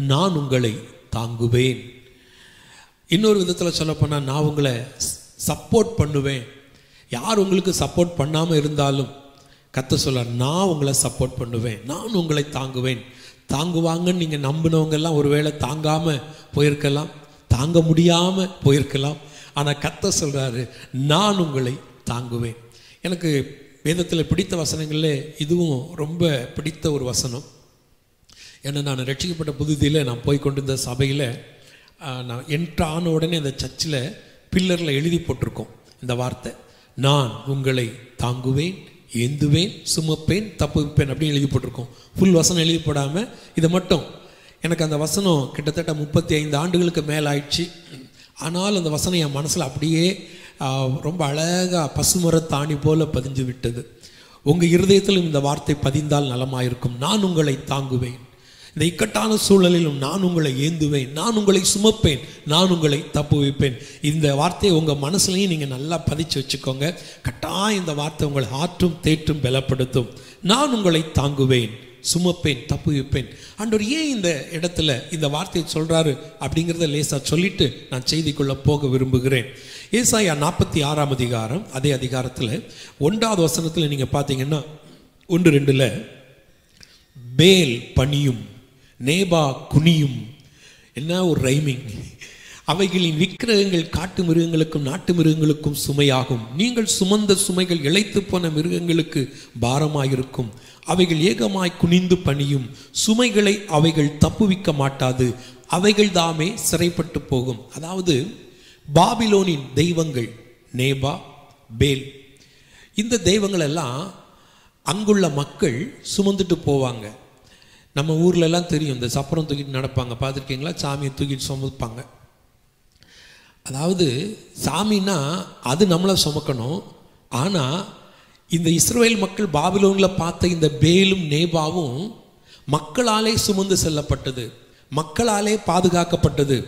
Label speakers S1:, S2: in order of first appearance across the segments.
S1: நான் உங்களை தாங்குவேன் இன்னொரு விதத்தில் சொல்லப்போனால் நான் உங்களை சப்போர்ட் பண்ணுவேன் யார் உங்களுக்கு சப்போர்ட் பண்ணாமல் இருந்தாலும் கத்த சொல்ல நான் உங்களை சப்போர்ட் பண்ணுவேன் நான் உங்களை தாங்குவேன் தாங்குவாங்கன்னு நீங்கள் நம்பினவங்க எல்லாம் ஒருவேளை தாங்காமல் போயிருக்கலாம் தாங்க முடியாமல் போயிருக்கலாம் ஆனால் கத்த சொல்கிறாரு நான் உங்களை தாங்குவேன் எனக்கு வேதத்தில் பிடித்த வசனங்களில் இதுவும் ரொம்ப பிடித்த ஒரு வசனம் ஏன்னா நான் ரட்சிக்கப்பட்ட புதுதியில் நான் போய் கொண்டிருந்த சபையில் நான் என்ட்ரு ஆன உடனே அந்த சர்ச்சில் பில்லரில் எழுதி போட்டிருக்கோம் இந்த வார்த்தை நான் உங்களை தாங்குவேன் ஏந்துவேன் சுமப்பேன் தப்புவிப்பேன் அப்படின்னு எழுதி போட்டிருக்கோம் ஃபுல் வசனம் எழுதி போடாமல் இதை மட்டும் எனக்கு அந்த வசனம் கிட்டத்தட்ட முப்பத்தி ஐந்து ஆண்டுகளுக்கு மேலே ஆயிடுச்சு ஆனால் அந்த வசனம் என் மனசில் அப்படியே ஆ, ரொம்ப அழகாக பசுமரத்தாணி போல பதிஞ்சு விட்டது உங்கள் இருதயத்திலும் இந்த வார்த்தை பதிந்தால் நலமாயிருக்கும் நான் உங்களை தாங்குவேன் இந்த இக்கட்டான சூழலிலும் நான் உங்களை ஏந்துவேன் நான் உங்களை சுமப்பேன் நான் உங்களை தப்புவிப்பேன் இந்த வார்த்தையை உங்கள் மனசுலையும் நீங்கள் நல்லா பதிச்சு வச்சுக்கோங்க கட்டாயம் இந்த வார்த்தை உங்களை ஆற்றும் தேற்றும் பலப்படுத்தும் நான் உங்களை தாங்குவேன் சுமப்பேன் தப்புவிப்பேன் ஆண்டவர் ஏன் இந்த இடத்துல இந்த வார்த்தையை சொல்றாரு அப்படிங்கிறத லேசா சொல்லிட்டு நான் செய்திக்குள்ள போக விரும்புகிறேன் ஏசாயா நாற்பத்தி ஆறாம் அதிகாரம் அதே அதிகாரத்தில் ஒன்றாவது வசனத்தில் நீங்கள் பார்த்தீங்கன்னா ஒன்று ரெண்டுல பேல் பணியும் நேபா குனியும் என்ன ஒரு ரைமிங் அவைகளின் விக்கிரகங்கள் காட்டு மிருகங்களுக்கும் நாட்டு மிருகங்களுக்கும் சுமையாகும் நீங்கள் சுமந்த சுமைகள் இழைத்து போன மிருகங்களுக்கு பாரமாயிருக்கும் அவைகள் ஏகமாய் குனிந்து பணியும் சுமைகளை அவைகள் தப்புவிக்க மாட்டாது அவைகள் தாமே சிறைப்பட்டு போகும் அதாவது பாபிலோனின் தெய்வங்கள் நேபா பேல் இந்த தெய்வங்கள் எல்லாம் அங்குள்ள மக்கள் சுமந்துட்டு போவாங்க நம்ம ஊர்ல எல்லாம் தெரியும் இந்த சப்பரம் தூக்கிட்டு நடப்பாங்க பார்த்துருக்கீங்களா சாமியை தூக்கிட்டு சுமப்பாங்க அதாவது சாமின்னா அது நம்மளை சுமக்கணும் ஆனால் இந்த இஸ்ரவேல் மக்கள் பாபிலோனில் பார்த்த இந்த பேலும் நேபாவும் மக்களாலே சுமந்து செல்லப்பட்டது மக்களாலே பாதுகாக்கப்பட்டது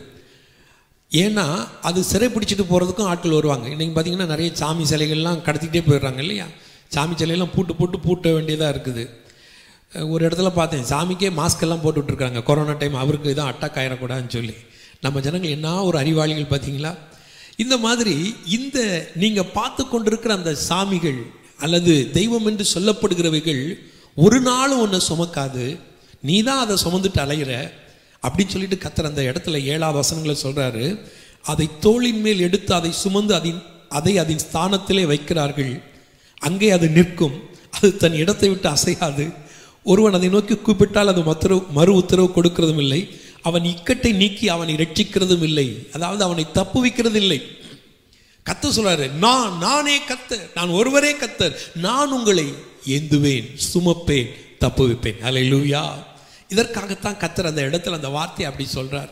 S1: ஏன்னா அது சிறை பிடிச்சிட்டு போகிறதுக்கும் ஆட்கள் வருவாங்க இன்னைக்கு பார்த்தீங்கன்னா நிறைய சாமி சிலைகள்லாம் கடத்திக்கிட்டே போயிடுறாங்க இல்லையா சாமி சிலையெல்லாம் பூட்டு போட்டு பூட்ட வேண்டியதாக இருக்குது அஹ் ஒரு இடத்துல பார்த்தேன் சாமிக்கே மாஸ்க் எல்லாம் போட்டு விட்ருக்காங்க கொரோனா டைம் அவருக்கு இதான் அட்டாக் ஆயிடக்கூடாதுன்னு சொல்லி நம்ம ஜனங்கள் என்ன ஒரு அறிவாளிகள் பார்த்தீங்களா இந்த மாதிரி இந்த நீங்கள் பார்த்து கொண்டிருக்கிற அந்த சாமிகள் அல்லது தெய்வம் என்று சொல்லப்படுகிறவைகள் ஒரு நாளும் ஒன்றை சுமக்காது நீ தான் அதை சுமந்துட்டு அலையிற அப்படின்னு சொல்லிட்டு கத்தர் அந்த இடத்துல ஏழாவது வசனங்களை சொல்றாரு அதை தோளின் மேல் எடுத்து அதை சுமந்து அதன் அதை அதன் ஸ்தானத்திலே வைக்கிறார்கள் அங்கே அது நிற்கும் அது தன் இடத்தை விட்டு அசையாது ஒருவன் அதை நோக்கி கூப்பிட்டால் அது மத்துரு மறு உத்தரவு கொடுக்கிறதும் இல்லை அவன் இக்கட்டை நீக்கி அவனை ரட்சிக்கிறதும் இல்லை அதாவது அவனை தப்புவிக்கிறது இல்லை கத்த சொல்றாரு நான் நானே கத்தர் நான் ஒருவரே கத்தர் நான் உங்களை ஏந்துவேன் சுமப்பேன் தப்புவிப்பேன் அல்லேலூயா இதற்காகத்தான் கத்தர் அந்த இடத்துல அந்த வார்த்தையை அப்படி சொல்றார்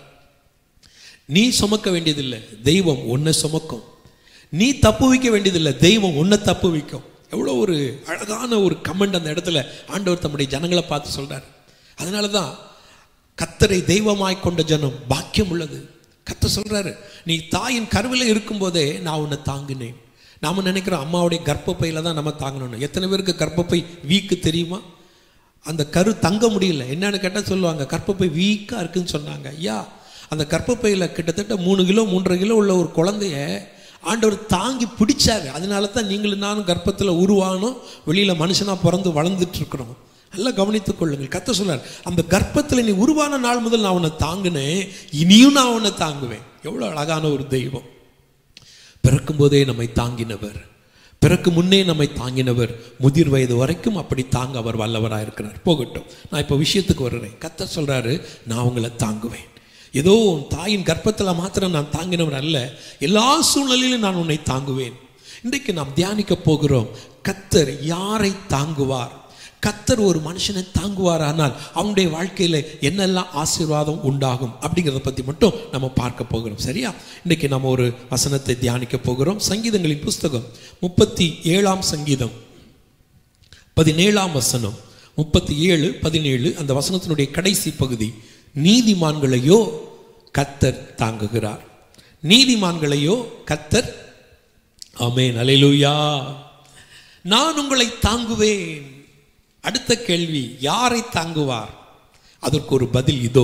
S1: நீ சுமக்க வேண்டியதில்லை தெய்வம் உன்னை சுமக்கும் நீ தப்பு வைக்க வேண்டியதில்லை தெய்வம் உன்னை தப்பு வைக்கும் எவ்வளோ ஒரு அழகான ஒரு கமெண்ட் அந்த இடத்துல ஆண்டவர் தம்முடைய ஜனங்களை பார்த்து சொல்றார் அதனால தான் கத்தரை தெய்வமாய் கொண்ட ஜனம் பாக்கியம் உள்ளது கத்த சொல்றாரு நீ தாயின் கருவில் இருக்கும்போதே நான் உன்னை தாங்கினேன் நாம நினைக்கிறோம் அம்மாவுடைய கர்ப்பப்பையில தான் நம்ம தாங்கணும் எத்தனை பேருக்கு கர்ப்பப்பை வீக்கு தெரியுமா அந்த கரு தங்க முடியல என்னன்னு கேட்டால் சொல்லுவாங்க கர்ப்பப்பை வீக்காக இருக்குன்னு சொன்னாங்க ஐயா அந்த கர்ப்பப்பையில் கிட்டத்தட்ட மூணு கிலோ மூன்றரை கிலோ உள்ள ஒரு குழந்தைய ஆண்டவர் தாங்கி பிடிச்சாரு அதனால தான் நீங்களும் நானும் கர்ப்பத்தில் உருவானோம் வெளியில் மனுஷனாக பிறந்து வளர்ந்துட்டு இருக்கிறோம் நல்லா கவனித்துக் கொள்ளுங்கள் கத்த சொல்றார் அந்த கர்ப்பத்தில் நீ உருவான நாள் முதல் நான் உன்னை தாங்கினேன் இனியும் நான் உன்னை தாங்குவேன் எவ்வளோ அழகான ஒரு தெய்வம் பிறக்கும் போதே நம்மை தாங்கினவர் பிறக்கு முன்னே நம்மை தாங்கினவர் முதிர் வயது வரைக்கும் அப்படி தாங்க அவர் வல்லவராக இருக்கிறார் போகட்டும் நான் இப்போ விஷயத்துக்கு வர்றேன் கத்த சொல்றாரு நான் உங்களை தாங்குவேன் ஏதோ உன் தாயின் கர்ப்பத்தில் மாத்திரம் நான் தாங்கினவர் அல்ல எல்லா சூழ்நிலையிலும் நான் உன்னை தாங்குவேன் இன்றைக்கு நாம் தியானிக்க போகிறோம் கத்தர் யாரை தாங்குவார் கத்தர் ஒரு மனுஷனை தாங்குவார் ஆனால் அவனுடைய வாழ்க்கையில் என்னெல்லாம் ஆசீர்வாதம் உண்டாகும் அப்படிங்கிறத பற்றி மட்டும் நம்ம பார்க்க போகிறோம் சரியா இன்னைக்கு நம்ம ஒரு வசனத்தை தியானிக்க போகிறோம் சங்கீதங்களின் புஸ்தகம் முப்பத்தி ஏழாம் சங்கீதம் பதினேழாம் வசனம் முப்பத்தி ஏழு பதினேழு அந்த வசனத்தினுடைய கடைசி பகுதி நீதிமான்களையோ கத்தர் தாங்குகிறார் நீதிமான்களையோ கத்தர் ஆமென் அலையிலுயா நான் உங்களை தாங்குவேன் அடுத்த கேள்வி யாரை தாங்குவார் அதற்கு ஒரு பதில் இதோ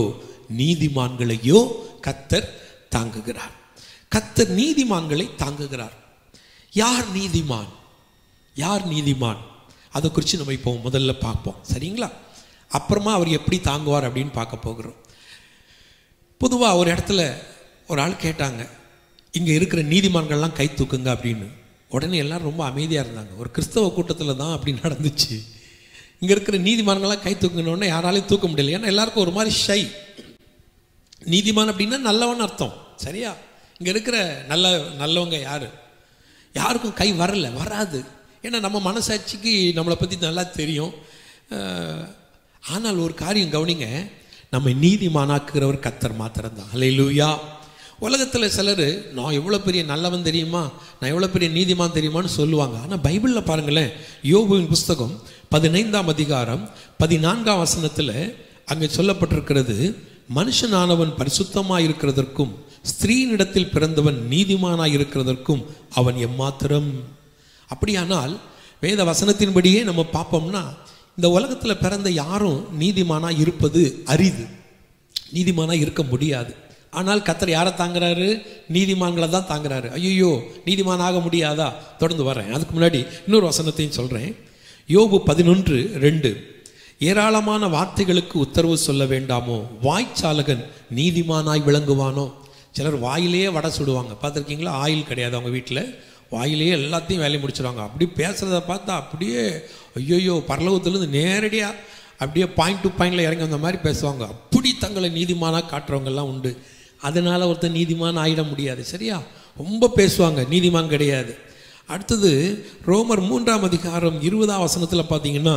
S1: நீதிமான்களையோ கத்தர் தாங்குகிறார் கத்தர் நீதிமான்களை தாங்குகிறார் யார் நீதிமான் யார் நீதிமான் அதை குறித்து நம்ம இப்போ முதல்ல பார்ப்போம் சரிங்களா அப்புறமா அவர் எப்படி தாங்குவார் அப்படின்னு பார்க்க போகிறோம் பொதுவாக ஒரு இடத்துல ஒரு ஆள் கேட்டாங்க இங்கே இருக்கிற நீதிமான்கள்லாம் கை தூக்குங்க அப்படின்னு உடனே எல்லாரும் ரொம்ப அமைதியாக இருந்தாங்க ஒரு கிறிஸ்தவ கூட்டத்தில் தான் அப்படி நடந்துச்சு இங்கே இருக்கிற நீதிமான்கள்லாம் கை தூக்குனோடனே யாராலையும் தூக்க முடியல ஏன்னா எல்லாருக்கும் ஒரு மாதிரி ஷை நீதிமான் அப்படின்னா நல்லவன் அர்த்தம் சரியா இங்கே இருக்கிற நல்ல நல்லவங்க யார் யாருக்கும் கை வரல வராது ஏன்னா நம்ம மனசாட்சிக்கு நம்மளை பற்றி நல்லா தெரியும் அஹ், ஆனால் ஒரு காரியம் கவனிங்க நம்ம நீதிமானாக்குகிறவர் கத்தர் மாத்திரம்தான் ஹalleluya உலகத்தில் சிலர் நான் எவ்வளோ பெரிய நல்லவன் தெரியுமா நான் எவ்வளோ பெரிய நீதிமான் தெரியுமான்னு சொல்லுவாங்க ஆனால் பைபிளில் பாருங்களேன் யோபுவின் புஸ்தகம் பதினைந்தாம் அதிகாரம் பதினான்காம் வசனத்தில் அங்கே சொல்லப்பட்டிருக்கிறது மனுஷனானவன் பரிசுத்தமாக இருக்கிறதற்கும் ஸ்திரீனிடத்தில் பிறந்தவன் நீதிமானாய் இருக்கிறதற்கும் அவன் எம்மாத்திரம் அப்படியானால் வேத வசனத்தின்படியே நம்ம பார்ப்போம்னா இந்த உலகத்தில் பிறந்த யாரும் நீதிமானா இருப்பது அரிது நீதிமானா இருக்க முடியாது ஆனால் கத்தர் யாரை தாங்குறாரு நீதிமான்களை தான் தாங்குறாரு ஐயோ நீதிமான் ஆக முடியாதா தொடர்ந்து வரேன் அதுக்கு முன்னாடி இன்னொரு வசனத்தையும் சொல்கிறேன் யோபு பதினொன்று ரெண்டு ஏராளமான வார்த்தைகளுக்கு உத்தரவு சொல்ல வேண்டாமோ வாய்ச்சாலகன் நீதிமானாய் விளங்குவானோ சிலர் வாயிலேயே வடை சுடுவாங்க பார்த்துருக்கீங்களா ஆயில் கிடையாது அவங்க வீட்டில் வாயிலேயே எல்லாத்தையும் வேலையை முடிச்சிடுவாங்க அப்படி பேசுகிறத பார்த்தா அப்படியே ஐயோயோ பரலோகத்துலேருந்து நேரடியாக அப்படியே பாயிண்ட் டு பாயிண்டில் இறங்கி வந்த மாதிரி பேசுவாங்க அப்படி தங்களை நீதிமானாக காட்டுறவங்கெல்லாம் உண்டு அதனால் ஒருத்தர் நீதிமான் ஆயிட முடியாது சரியா ரொம்ப பேசுவாங்க நீதிமான் கிடையாது அடுத்தது ரோமர் மூன்றாம் அதிகாரம் இருபதாம் வசனத்தில் பார்த்தீங்கன்னா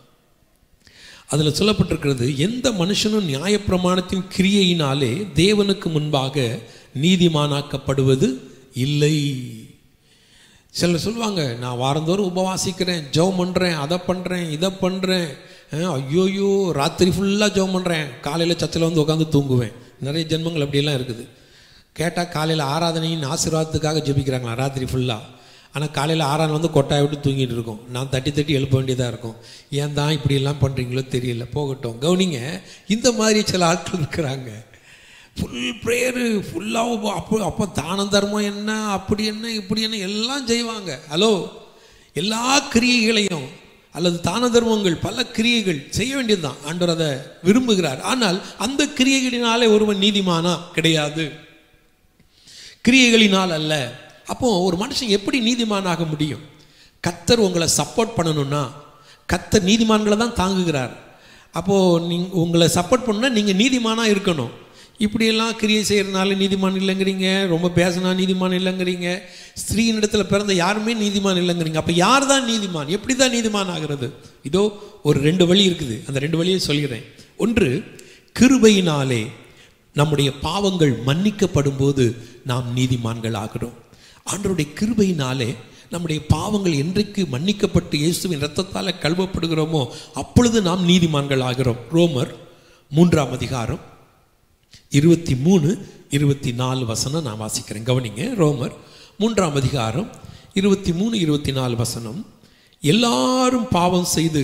S1: அதில் சொல்லப்பட்டிருக்கிறது எந்த மனுஷனும் நியாயப்பிரமாணத்தின் கிரியையினாலே தேவனுக்கு முன்பாக நீதிமானாக்கப்படுவது இல்லை சிலர் சொல்லுவாங்க நான் வாரந்தோறும் உபவாசிக்கிறேன் ஜெபம் பண்ணுறேன் அதை பண்ணுறேன் இதை பண்ணுறேன் ஐயோயோ ராத்திரி ஃபுல்லாக ஜெபம் பண்ணுறேன் காலையில் சர்ச்சில் வந்து உட்காந்து தூங்குவேன் நிறைய ஜென்மங்கள் அப்படியெல்லாம் இருக்குது கேட்டால் காலையில் ஆராதனையின் ஆசீர்வாதத்துக்காக ஜெபிக்கிறாங்களா ராத்திரி ஃபுல்லாக ஆனால் காலையில் ஆறான் வந்து கொட்டாய் விட்டு தூங்கிட்டு இருக்கோம் நான் தட்டி தட்டி எழுப்ப வேண்டியதாக இருக்கும் ஏன் தான் இப்படியெல்லாம் பண்ணுறீங்களோ தெரியல போகட்டும் கவனிங்க இந்த மாதிரி சில ஆட்கள் இருக்கிறாங்க ஃபுல் ப்ரேயரு ஃபுல்லாக அப்போ அப்போ தானம் தர்மம் என்ன அப்படி என்ன இப்படி என்ன எல்லாம் செய்வாங்க ஹலோ எல்லா கிரியைகளையும் அல்லது தான தர்மங்கள் பல கிரியைகள் செய்ய வேண்டியதுதான் ஆண்டவர் அதை விரும்புகிறார் ஆனால் அந்த கிரியைகளினாலே ஒருவன் நீதிமானா கிடையாது கிரியைகளினால் அல்ல அப்போ ஒரு மனுஷன் எப்படி நீதிமானாக முடியும் கத்தர் உங்களை சப்போர்ட் பண்ணணும்னா கத்தர் நீதிமான்களை தான் தாங்குகிறார் அப்போது நீங்க உங்களை சப்போர்ட் பண்ணால் நீங்கள் நீதிமானாக இருக்கணும் இப்படியெல்லாம் கிரியை செய்கிறனால நீதிமான் இல்லைங்கிறீங்க ரொம்ப பேசினா நீதிமான் இல்லைங்கிறீங்க ஸ்திரீனிடத்தில் பிறந்த யாருமே நீதிமான் இல்லைங்கிறீங்க அப்போ யார் தான் நீதிமான் எப்படி தான் நீதிமான் ஆகிறது இதோ ஒரு ரெண்டு வழி இருக்குது அந்த ரெண்டு வழியை சொல்கிறேன் ஒன்று கிருபையினாலே நம்முடைய பாவங்கள் மன்னிக்கப்படும் போது நாம் நீதிமான்கள் ஆகிறோம் ஆண்டருடைய கிருபையினாலே நம்முடைய பாவங்கள் என்றைக்கு மன்னிக்கப்பட்டு இயேசுவின் இரத்தத்தால் கழுவப்படுகிறோமோ அப்பொழுது நாம் நீதிமான்கள் ஆகிறோம் ரோமர் மூன்றாம் அதிகாரம் இருபத்தி மூணு இருபத்தி நாலு வசனம் நான் வாசிக்கிறேன் கவனிங்க ரோமர் மூன்றாம் அதிகாரம் இருபத்தி மூணு இருபத்தி நாலு வசனம் எல்லாரும் பாவம் செய்து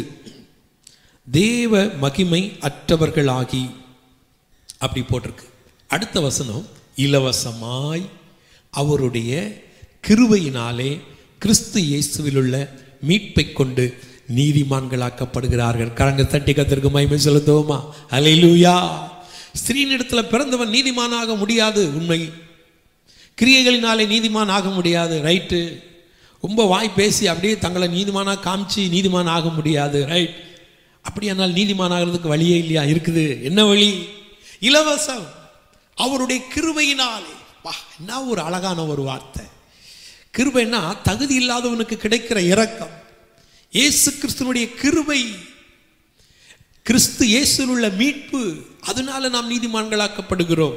S1: தேவ மகிமை அற்றவர்களாகி அப்படி போட்டிருக்கு அடுத்த வசனம் இலவசமாய் அவருடைய கிருபையினாலே கிறிஸ்து இயேசுவில் உள்ள மீட்பை கொண்டு நீதிமான்களாக்கப்படுகிறார்கள் கரங்க தட்டி கத்திற்கு மகிமை செலுத்துவோமா அலையிலூயா ஸ்திரீனிடத்தில் பிறந்தவன் நீதிமானாக முடியாது உண்மை கிரியைகளினாலே நீதிமான் ஆக முடியாது ரைட்டு ரொம்ப வாய் பேசி அப்படியே தங்களை நீதிமானாக காமிச்சு நீதிமான் ஆக முடியாது ரைட் அப்படியானால் நீதிமான் ஆகிறதுக்கு வழியே இல்லையா இருக்குது என்ன வழி இலவசம் அவருடைய கிருபையினாலே வா என்ன ஒரு அழகான ஒரு வார்த்தை கிருபைன்னா தகுதி இல்லாதவனுக்கு கிடைக்கிற இரக்கம் இயேசு கிறிஸ்துவனுடைய கிருபை கிறிஸ்து இயேசுவில் உள்ள மீட்பு அதனால நாம் நீதிமான்களாக்கப்படுகிறோம்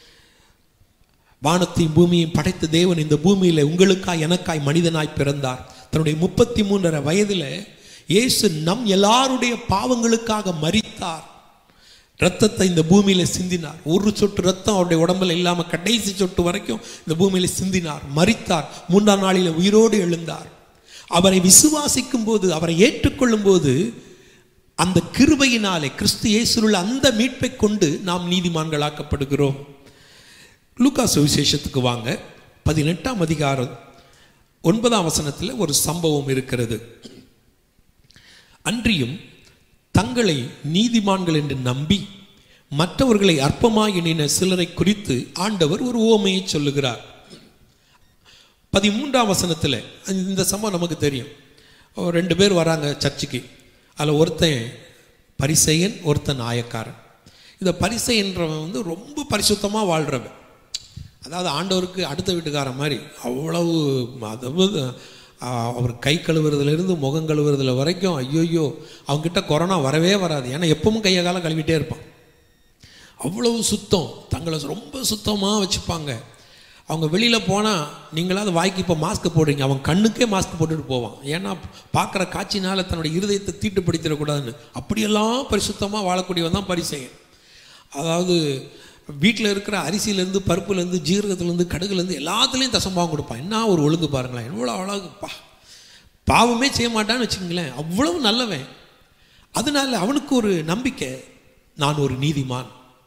S1: வானத்தையும் பூமியையும் படைத்த தேவன் இந்த பூமியில உங்களுக்காய் எனக்காய் மனிதனாய் பிறந்தார் தன்னுடைய முப்பத்தி மூன்றரை வயதுல இயேசு நம் எல்லாருடைய பாவங்களுக்காக மரித்தார் ரத்தத்தை இந்த பூமியில சிந்தினார் ஒரு சொட்டு ரத்தம் அவருடைய உடம்புல இல்லாம கடைசி சொட்டு வரைக்கும் இந்த பூமியில சிந்தினார் மரித்தார் மூன்றாம் நாளில உயிரோடு எழுந்தார் அவரை விசுவாசிக்கும் போது அவரை ஏற்றுக்கொள்ளும் போது அந்த கிருபையினாலே கிறிஸ்து இயேசுள்ள அந்த மீட்பை கொண்டு நாம் நீதிமான்களாக்கப்படுகிறோம் லூக்கா சுவிசேஷத்துக்கு வாங்க பதினெட்டாம் அதிகாரம் ஒன்பதாம் வசனத்தில் ஒரு சம்பவம் இருக்கிறது அன்றியும் தங்களை நீதிமான்கள் என்று நம்பி மற்றவர்களை அற்பமாய் எண்ணின சிலரை குறித்து ஆண்டவர் ஒரு ஓமையை சொல்லுகிறார் பதிமூன்றாம் வசனத்தில் இந்த சம்பவம் நமக்கு தெரியும் ஒரு ரெண்டு பேர் வராங்க சர்ச்சுக்கு அதில் ஒருத்தன் பரிசெயன் ஒருத்தன் ஆயக்காரன் இந்த பரிசெயன்றவன் வந்து ரொம்ப பரிசுத்தமாக வாழ்கிறவன் அதாவது ஆண்டவருக்கு அடுத்த வீட்டுக்காரன் மாதிரி அவ்வளவு அதாவது ஆஹ், அவர் கை கழுவுறதுலேருந்து முகம் கழுவுறதுல வரைக்கும் ஐயோயோ அவங்ககிட்ட கொரோனா வரவே வராது ஏன்னா எப்பவும் கையை காலம் கழுவிட்டே இருப்பான் அவ்வளவு சுத்தம் தங்களை ரொம்ப சுத்தமாக வச்சுப்பாங்க அவங்க வெளியில் போனால் நீங்களாவது வாய்க்கு இப்போ மாஸ்க் போடுறீங்க அவன் கண்ணுக்கே மாஸ்க் போட்டுட்டு போவான் ஏன்னா பார்க்குற காட்சினால தன்னுடைய இருதயத்தை தீட்டுப்படுத்திடக்கூடாதுன்னு அப்படியெல்லாம் பரிசுத்தமாக வாழக்கூடியவன் தான் பரிசெயன் அதாவது வீட்டில் இருக்கிற அரிசியிலேருந்து பருப்புலேருந்து ஜீரகத்துலேருந்து கடுகுலேருந்து எல்லாத்துலேயும் தசம்பாவம் கொடுப்பான் என்ன ஒரு ஒழுங்கு பாருங்களேன் எவ்வளோ அழகுப்பா பாவமே செய்ய மாட்டான்னு வச்சுங்களேன் அவ்வளவு நல்லவன் அதனால அவனுக்கு ஒரு நம்பிக்கை நான் ஒரு நீதிமான்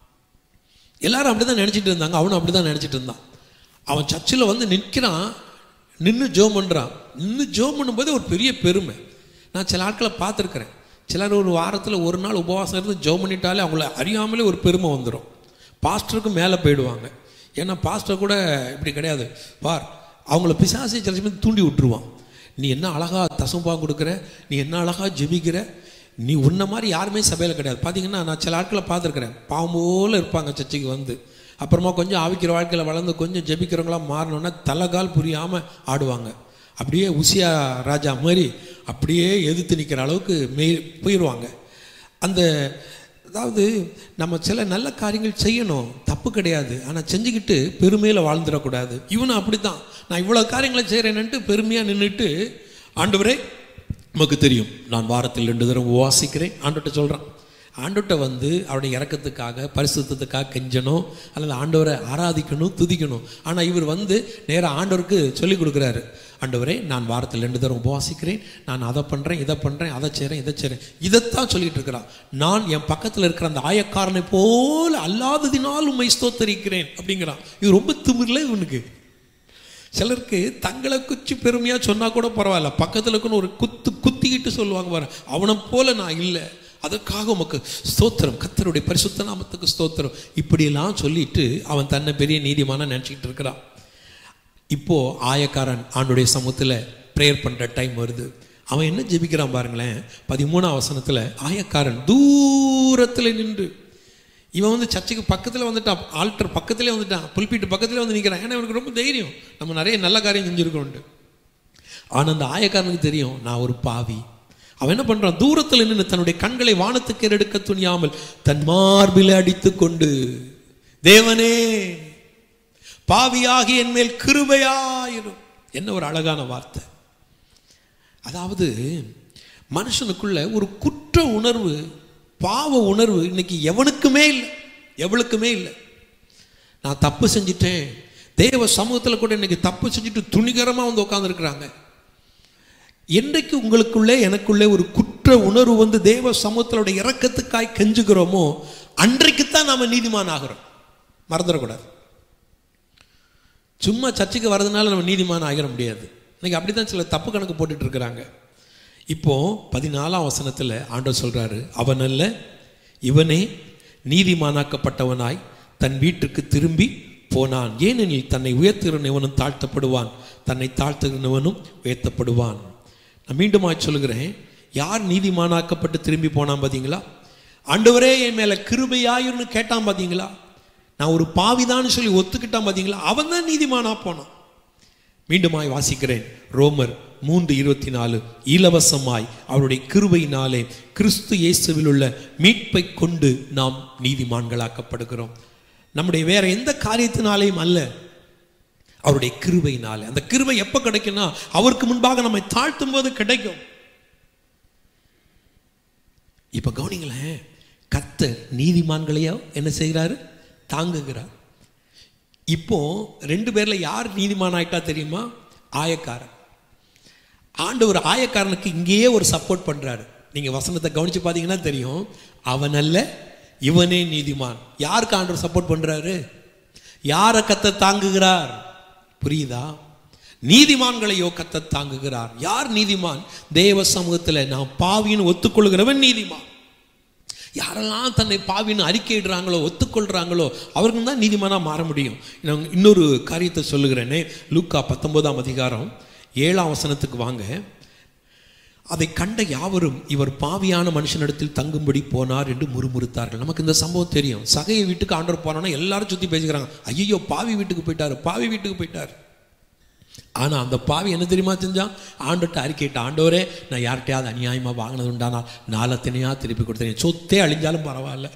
S1: எல்லாரும் அப்படி தான் நினச்சிட்டு இருந்தாங்க அவனும் அப்படி தான் நினச்சிட்டு இருந்தான் அவன் சர்ச்சில் வந்து நிற்கிறான் நின்று ஜோம் பண்ணுறான் நின்று ஜோம் பண்ணும்போது ஒரு பெரிய பெருமை நான் சில ஆட்களை பார்த்துருக்குறேன் சிலர் ஒரு வாரத்தில் ஒரு நாள் உபவாசம் இருந்து ஜோம் பண்ணிட்டாலே அவங்கள அறியாமலே ஒரு பெருமை வந்துடும் பாஸ்டருக்கு மேலே போயிடுவாங்க ஏன்னா பாஸ்டர் கூட இப்படி கிடையாது பார் அவங்கள பிசாசி சில சமயம் தூண்டி விட்டுருவான் நீ என்ன அழகா தசம்பா கொடுக்குற நீ என்ன அழகா ஜெபிக்கிற நீ உன்ன மாதிரி யாருமே சபையில் கிடையாது பார்த்தீங்கன்னா நான் சில ஆட்களை பார்த்துருக்குறேன் பாவம் போல இருப்பாங்க சர்ச்சைக்கு வந்து அப்புறமா கொஞ்சம் ஆவிக்கிற வாழ்க்கையில் வளர்ந்து கொஞ்சம் ஜெபிக்கிறவங்களா மாறினோன்னா தலைகால் புரியாமல் ஆடுவாங்க அப்படியே உசியா ராஜா மாதிரி அப்படியே எதிர்த்து நிற்கிற அளவுக்கு மெய் போயிடுவாங்க அந்த அதாவது நம்ம சில நல்ல காரியங்கள் செய்யணும் தப்பு கிடையாது ஆனால் செஞ்சுக்கிட்டு பெருமையில் வாழ்ந்துடக்கூடாது இவனும் அப்படி தான் நான் இவ்வளோ காரியங்களை செய்கிறேன்னுட்டு பெருமையாக நின்றுட்டு ஆண்டவரே நமக்கு தெரியும் நான் வாரத்தில் ரெண்டு தடவை உபவாசிக்கிறேன் ஆண்டவர்கிட்ட சொல்கிறான் ஆண்டவர்கிட்ட வந்து அவருடைய இறக்கத்துக்காக பரிசுத்தத்துக்காக கெஞ்சணும் அல்லது ஆண்டவரை ஆராதிக்கணும் துதிக்கணும் ஆனால் இவர் வந்து நேராக ஆண்டவருக்கு சொல்லி கொடுக்குறாரு ஆண்டவரே நான் வாரத்தில் ரெண்டு தடவை உபவாசிக்கிறேன் நான் அதை பண்ணுறேன் இதை பண்ணுறேன் அதை செய்கிறேன் இதை செய்கிறேன் இதைத்தான் சொல்லிட்டு இருக்கிறான் நான் என் பக்கத்தில் இருக்கிற அந்த ஆயக்காரனை போல அல்லாததினால் உண்மை ஸ்தோத்தரிக்கிறேன் அப்படிங்கிறான் இது ரொம்ப திமிரில் இவனுக்கு சிலருக்கு தங்களை குச்சி பெருமையாக சொன்னால் கூட பரவாயில்ல பக்கத்தில் இருக்குன்னு ஒரு குத்து குத்திக்கிட்டு சொல்லுவாங்க பாரு அவனை போல நான் இல்லை அதற்காக உமக்கு ஸ்தோத்திரம் கத்தருடைய பரிசுத்த நாமத்துக்கு ஸ்தோத்திரம் இப்படியெல்லாம் சொல்லிட்டு அவன் தன்னை பெரிய நீதிமான நினச்சிக்கிட்டு இருக்கிறான் இப்போ ஆயக்காரன் ஆண்டுடைய சமூகத்தில் ப்ரேயர் பண்ணுற டைம் வருது அவன் என்ன ஜெபிக்கிறான் பாருங்களேன் பதிமூணாம் வசனத்தில் ஆயக்காரன் தூரத்தில் நின்று இவன் வந்து சர்ச்சுக்கு பக்கத்தில் வந்துட்டான் ஆல்டர் பக்கத்திலே வந்துட்டான் புல்பீட்டு பக்கத்திலே வந்து நிற்கிறான் ஏன்னா இவனுக்கு ரொம்ப தைரியம் நம்ம நிறைய நல்ல காரியம் செஞ்சுருக்கோன்ட்டு ஆனால் அந்த ஆயக்காரனுக்கு தெரியும் நான் ஒரு பாவி அவன் என்ன பண்றான் தூரத்தில் நின்று தன்னுடைய கண்களை வானத்துக்கு எடுக்க துணியாமல் தன் மார்பில் அடித்து கொண்டு தேவனே பாவியாகி என் மேல் கிருபையாயிரும் என்ன ஒரு அழகான வார்த்தை அதாவது மனுஷனுக்குள்ள ஒரு குற்ற உணர்வு பாவ உணர்வு இன்னைக்கு எவனுக்குமே இல்லை எவளுக்குமே இல்லை நான் தப்பு செஞ்சிட்டேன் தேவ சமூகத்தில் கூட இன்னைக்கு தப்பு செஞ்சுட்டு துணிகரமாக வந்து உட்காந்துருக்குறாங்க என்றைக்கு உங்களுக்குள்ளே எனக்குள்ளே ஒரு குற்ற உணர்வு வந்து தேவ சமூகத்தினுடைய இறக்கத்துக்காய் கெஞ்சுகிறோமோ அன்றைக்குத்தான் நாம நீதிமான் ஆகிறோம் மறந்துடக்கூடாது சும்மா சர்ச்சுக்கு வர்றதுனால நம்ம நீதிமான் ஆகிட முடியாது இன்னைக்கு அப்படி தான் சில தப்பு கணக்கு போட்டுட்டு இருக்கிறாங்க இப்போ பதினாலாம் வசனத்தில் ஆண்டவர் சொல்றாரு அவன் அல்ல இவனே நீதிமானாக்கப்பட்டவனாய் தன் வீட்டுக்கு திரும்பி போனான் ஏனெனில் தன்னை உயர்த்துகிறவனும் தாழ்த்தப்படுவான் தன்னை தாழ்த்துகிறவனும் உயர்த்தப்படுவான் நான் மீண்டுமாய் சொல்லுகிறேன் யார் நீதிமானாக்கப்பட்டு திரும்பி போனான் பார்த்தீங்களா ஆண்டவரே என் மேல கிருபையாயிருன்னு கேட்டான் பார்த்தீங்களா நான் ஒரு பாவிதான்னு சொல்லி ஒத்துக்கிட்டான் பார்த்தீங்களா அவன் தான் நீதிமானா போனான் மீண்டுமாய் வாசிக்கிறேன் ரோமர் மூன்று இருபத்தி நாலு இலவசமாய் அவருடைய கிருபையினாலே கிறிஸ்து இயேசுவில் உள்ள மீட்பை கொண்டு நாம் நீதிமான்களாக்கப்படுகிறோம் நம்முடைய வேற எந்த காரியத்தினாலேயும் அல்ல அவருடைய கிருபையினாலே அந்த கிருபை எப்ப கிடைக்கும்னா அவருக்கு முன்பாக நம்மை தாழ்த்தும் போது கிடைக்கும் இப்ப கவனிங்களேன் கர்த்தர் நீதிமான்களையோ என்ன செய்கிறாரு தாங்குகிறார் இப்போ ரெண்டு பேர்ல யார் நீதிமான் ஆயிட்டா தெரியுமா ஆயக்காரன் ஆண்டவர் ஆயக்காரனுக்கு இங்கேயே ஒரு சப்போர்ட் பண்றாரு நீங்க வசனத்தை கவனிச்சு பார்த்தீங்கன்னா தெரியும் அவன் அல்ல இவனே நீதிமான் யாருக்கு ஆண்டவர் சப்போர்ட் பண்றாரு யாரை கத்த தாங்குகிறார் புரியுதா நீதிமான்களையோ கத்த தாங்குகிறார் யார் நீதிமான் தேவ சமூகத்தில் நான் பாவின்னு ஒத்துக்கொள்கிறவன் நீதிமான் யாரெல்லாம் தன்னை பாவின்னு அறிக்கையிடுறாங்களோ ஒத்துக்கொள்றாங்களோ அவர்கள் தான் நீதிமானா மாற முடியும் நான் இன்னொரு காரியத்தை சொல்லுகிறேனே லூக்கா பத்தொன்பதாம் அதிகாரம் ஏழாம் வசனத்துக்கு வாங்க அதை கண்ட யாவரும் இவர் பாவியான மனுஷனிடத்தில் தங்கும்படி போனார் என்று முறுமுறுத்தார்கள் நமக்கு இந்த சம்பவம் தெரியும் சகையை வீட்டுக்கு ஆண்டவர் போனான்னா எல்லாரும் சுற்றி பேசிக்கிறாங்க ஐயோ பாவி வீட்டுக்கு போயிட்டாரு பாவி வீட்டுக்கு போயிட்டார் ஆனால் அந்த பாவி என்ன தெரியுமா செஞ்சான் ஆண்டுகிட்ட அறிக்கையிட்ட ஆண்டவரே நான் யார்கிட்டயாவது அநியாயமாக வாங்கினது உண்டானா நாளத்தினையா திருப்பி கொடுத்தேன் சொத்தே அழிஞ்சாலும் பரவாயில்ல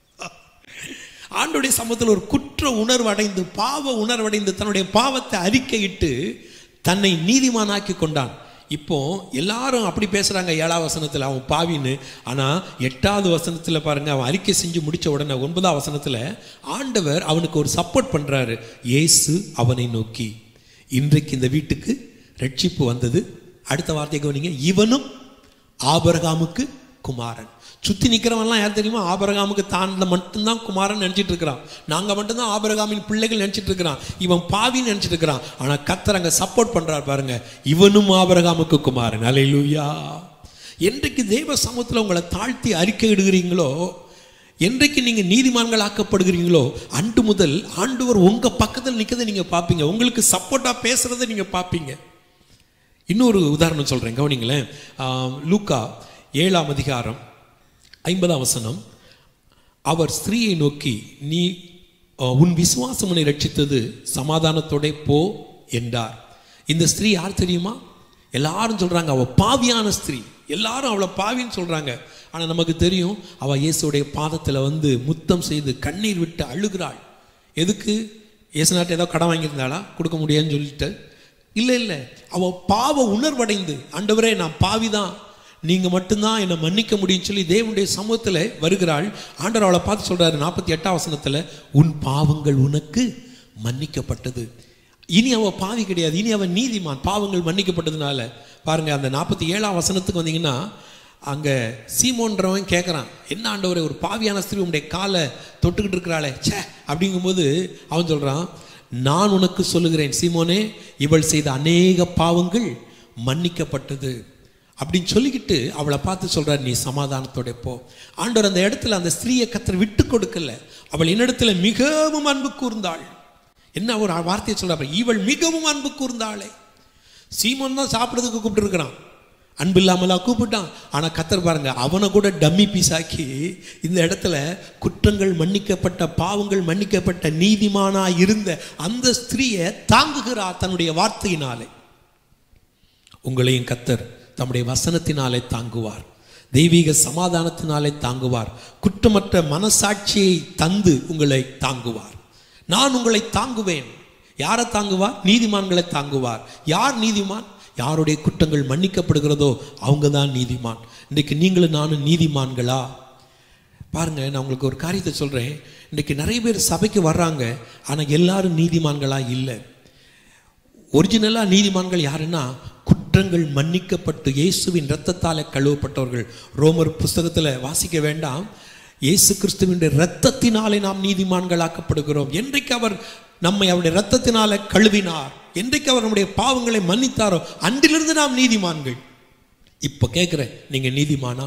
S1: ஆண்டுடைய சமூகத்தில் ஒரு குற்ற உணர்வு அடைந்து பாவ உணர்வடைந்து தன்னுடைய பாவத்தை அறிக்கையிட்டு தன்னை நீதிமானாக்கி கொண்டான் இப்போ எல்லாரும் அப்படி பேசுறாங்க ஏழாவது வசனத்தில் அவன் பாவின்னு ஆனால் எட்டாவது வசனத்தில் பாருங்க அவன் அறிக்கை செஞ்சு முடிச்ச உடனே ஒன்பதாம் வசனத்தில் ஆண்டவர் அவனுக்கு ஒரு சப்போர்ட் பண்றாரு இயேசு அவனை நோக்கி இன்றைக்கு இந்த வீட்டுக்கு ரட்சிப்பு வந்தது அடுத்த வார்த்தை கவனிங்க இவனும் ஆபரகாமுக்கு குமாரன் சுத்தி நிக்கிறவன்லாம் யார் தெரியுமா ஆபரகாமுக்கு தான் மட்டும்தான் குமாரன் நினைச்சிட்டு இருக்கிறான் நாங்க மட்டும்தான் ஆபரகாமின் பிள்ளைகள் நினைச்சிட்டு இருக்கிறான் இவன் பாவின்னு நினைச்சிட்டு இருக்கிறான் ஆனா கத்தர் அங்க சப்போர்ட் பண்றார் பாருங்க இவனும் ஆபரகாமுக்கு குமாரன் அலையிலூயா என்றைக்கு தெய்வ சமூகத்தில் உங்களை தாழ்த்தி அறிக்கை இடுகிறீங்களோ என்றைக்கு நீங்க நீதிமான்கள் ஆக்கப்படுகிறீங்களோ அன்று முதல் ஆண்டவர் உங்க பக்கத்தில் நிற்கிறத நீங்க பார்ப்பீங்க உங்களுக்கு சப்போர்ட்டா பேசுறதை நீங்க பார்ப்பீங்க இன்னொரு உதாரணம் சொல்றேன் கவனிங்களேன் ஆம், லூக்கா ஏழாம் அதிகாரம் ஐம்பதாம் வசனம் அவர் ஸ்திரீயை நோக்கி நீ அஹ், உன் விசுவாசம் உன்னை ரட்சித்தது சமாதானத்தோட போ என்றார் இந்த ஸ்திரீ யார் தெரியுமா எல்லாரும் சொல்றாங்க அவ பாவியான ஸ்திரீ எல்லாரும் அவளை பாவின்னு சொல்றாங்க ஆனா நமக்கு தெரியும் அவ இயேசுடைய பாதத்துல வந்து முத்தம் செய்து கண்ணீர் விட்டு அழுகிறாள் எதுக்கு இயேசுநாட்டு ஏதோ கடன் வாங்கியிருந்தாளா கொடுக்க முடியாதுன்னு சொல்லிட்டு இல்லை இல்லை அவ பாவ உணர்வடைந்து ஆண்டவரே நான் பாவிதான் நீங்க மட்டும்தான் என்னை மன்னிக்க முடியும்னு சொல்லி தேவனுடைய சமூகத்தில் வருகிறாள் ஆண்டவர் அவளை பார்த்து சொல்றாரு நாற்பத்தி எட்டாம் வசனத்துல உன் பாவங்கள் உனக்கு மன்னிக்கப்பட்டது இனி அவ பாவி கிடையாது இனி அவன் நீதிமான் பாவங்கள் மன்னிக்கப்பட்டதுனால பாருங்க அந்த நாற்பத்தி ஏழாம் வசனத்துக்கு வந்தீங்கன்னா அங்க சீமோன்றவன் கேட்குறான் என்ன ஆண்டவரே ஒரு பாவியான ஸ்திரீ உடைய காலை தொட்டுக்கிட்டு இருக்கிறாளே ச்சே அப்படிங்கும்போது அவன் சொல்றான் நான் உனக்கு சொல்லுகிறேன் சீமோனே இவள் செய்த அநேக பாவங்கள் மன்னிக்கப்பட்டது அப்படின்னு சொல்லிக்கிட்டு அவளை பார்த்து சொல்றார் நீ சமாதானத்தோட போ ஆண்டவர் அந்த இடத்துல அந்த ஸ்திரீயை கத்தர் விட்டு கொடுக்கல அவள் என்னிடத்துல மிகவும் அன்பு கூர்ந்தாள் என்ன ஒரு வார்த்தையை சொல்றாரு இவள் மிகவும் அன்பு கூர்ந்தாளே சீமோன் தான் சாப்பிட்றதுக்கு கூப்பிட்டு இருக்கிறான் அன்பு இல்லாமலா கூப்பிட்டான் ஆனா கத்தர் பாருங்க அவனை கூட டம்மி பீஸாக்கி இந்த இடத்துல குற்றங்கள் மன்னிக்கப்பட்ட பாவங்கள் மன்னிக்கப்பட்ட நீதிமானா இருந்த அந்த ஸ்திரீயை தாங்குகிறார் தன்னுடைய வார்த்தையினாலே உங்களையும் கத்தர் தம்முடைய வசனத்தினாலே தாங்குவார் தெய்வீக சமாதானத்தினாலே தாங்குவார் குற்றமற்ற மனசாட்சியை தந்து உங்களை தாங்குவார் நான் உங்களை தாங்குவேன் யாரை தாங்குவார் நீதிமான்களை தாங்குவார் யார் நீதிமான் யாருடைய குற்றங்கள் மன்னிக்கப்படுகிறதோ அவங்க தான் நீதிமான் இன்றைக்கு நீங்களும் நானும் நீதிமான்களா பாருங்க நான் உங்களுக்கு ஒரு காரியத்தை சொல்றேன் இன்றைக்கு நிறைய பேர் சபைக்கு வர்றாங்க ஆனால் எல்லாரும் நீதிமான்களா இல்லை ஒரிஜினலா நீதிமான்கள் யாருன்னா குற்றங்கள் மன்னிக்கப்பட்டு இயேசுவின் இரத்தத்தாலே கழுவப்பட்டவர்கள் ரோமர் புஸ்தகத்துல வாசிக்க வேண்டாம் இயேசு கிறிஸ்துவின் இரத்தத்தினாலே நாம் நீதிமான்களாக்கப்படுகிறோம் என்றைக்கு அவர் நம்மை அவருடைய இரத்தத்தினாலே கழுவினார் என்றைக்கு அவர் நம்முடைய பாவங்களை மன்னித்தாரோ அன்றிலிருந்து நாம் நீதிமான்கள் இப்ப கேட்குறேன் நீங்க நீதிமானா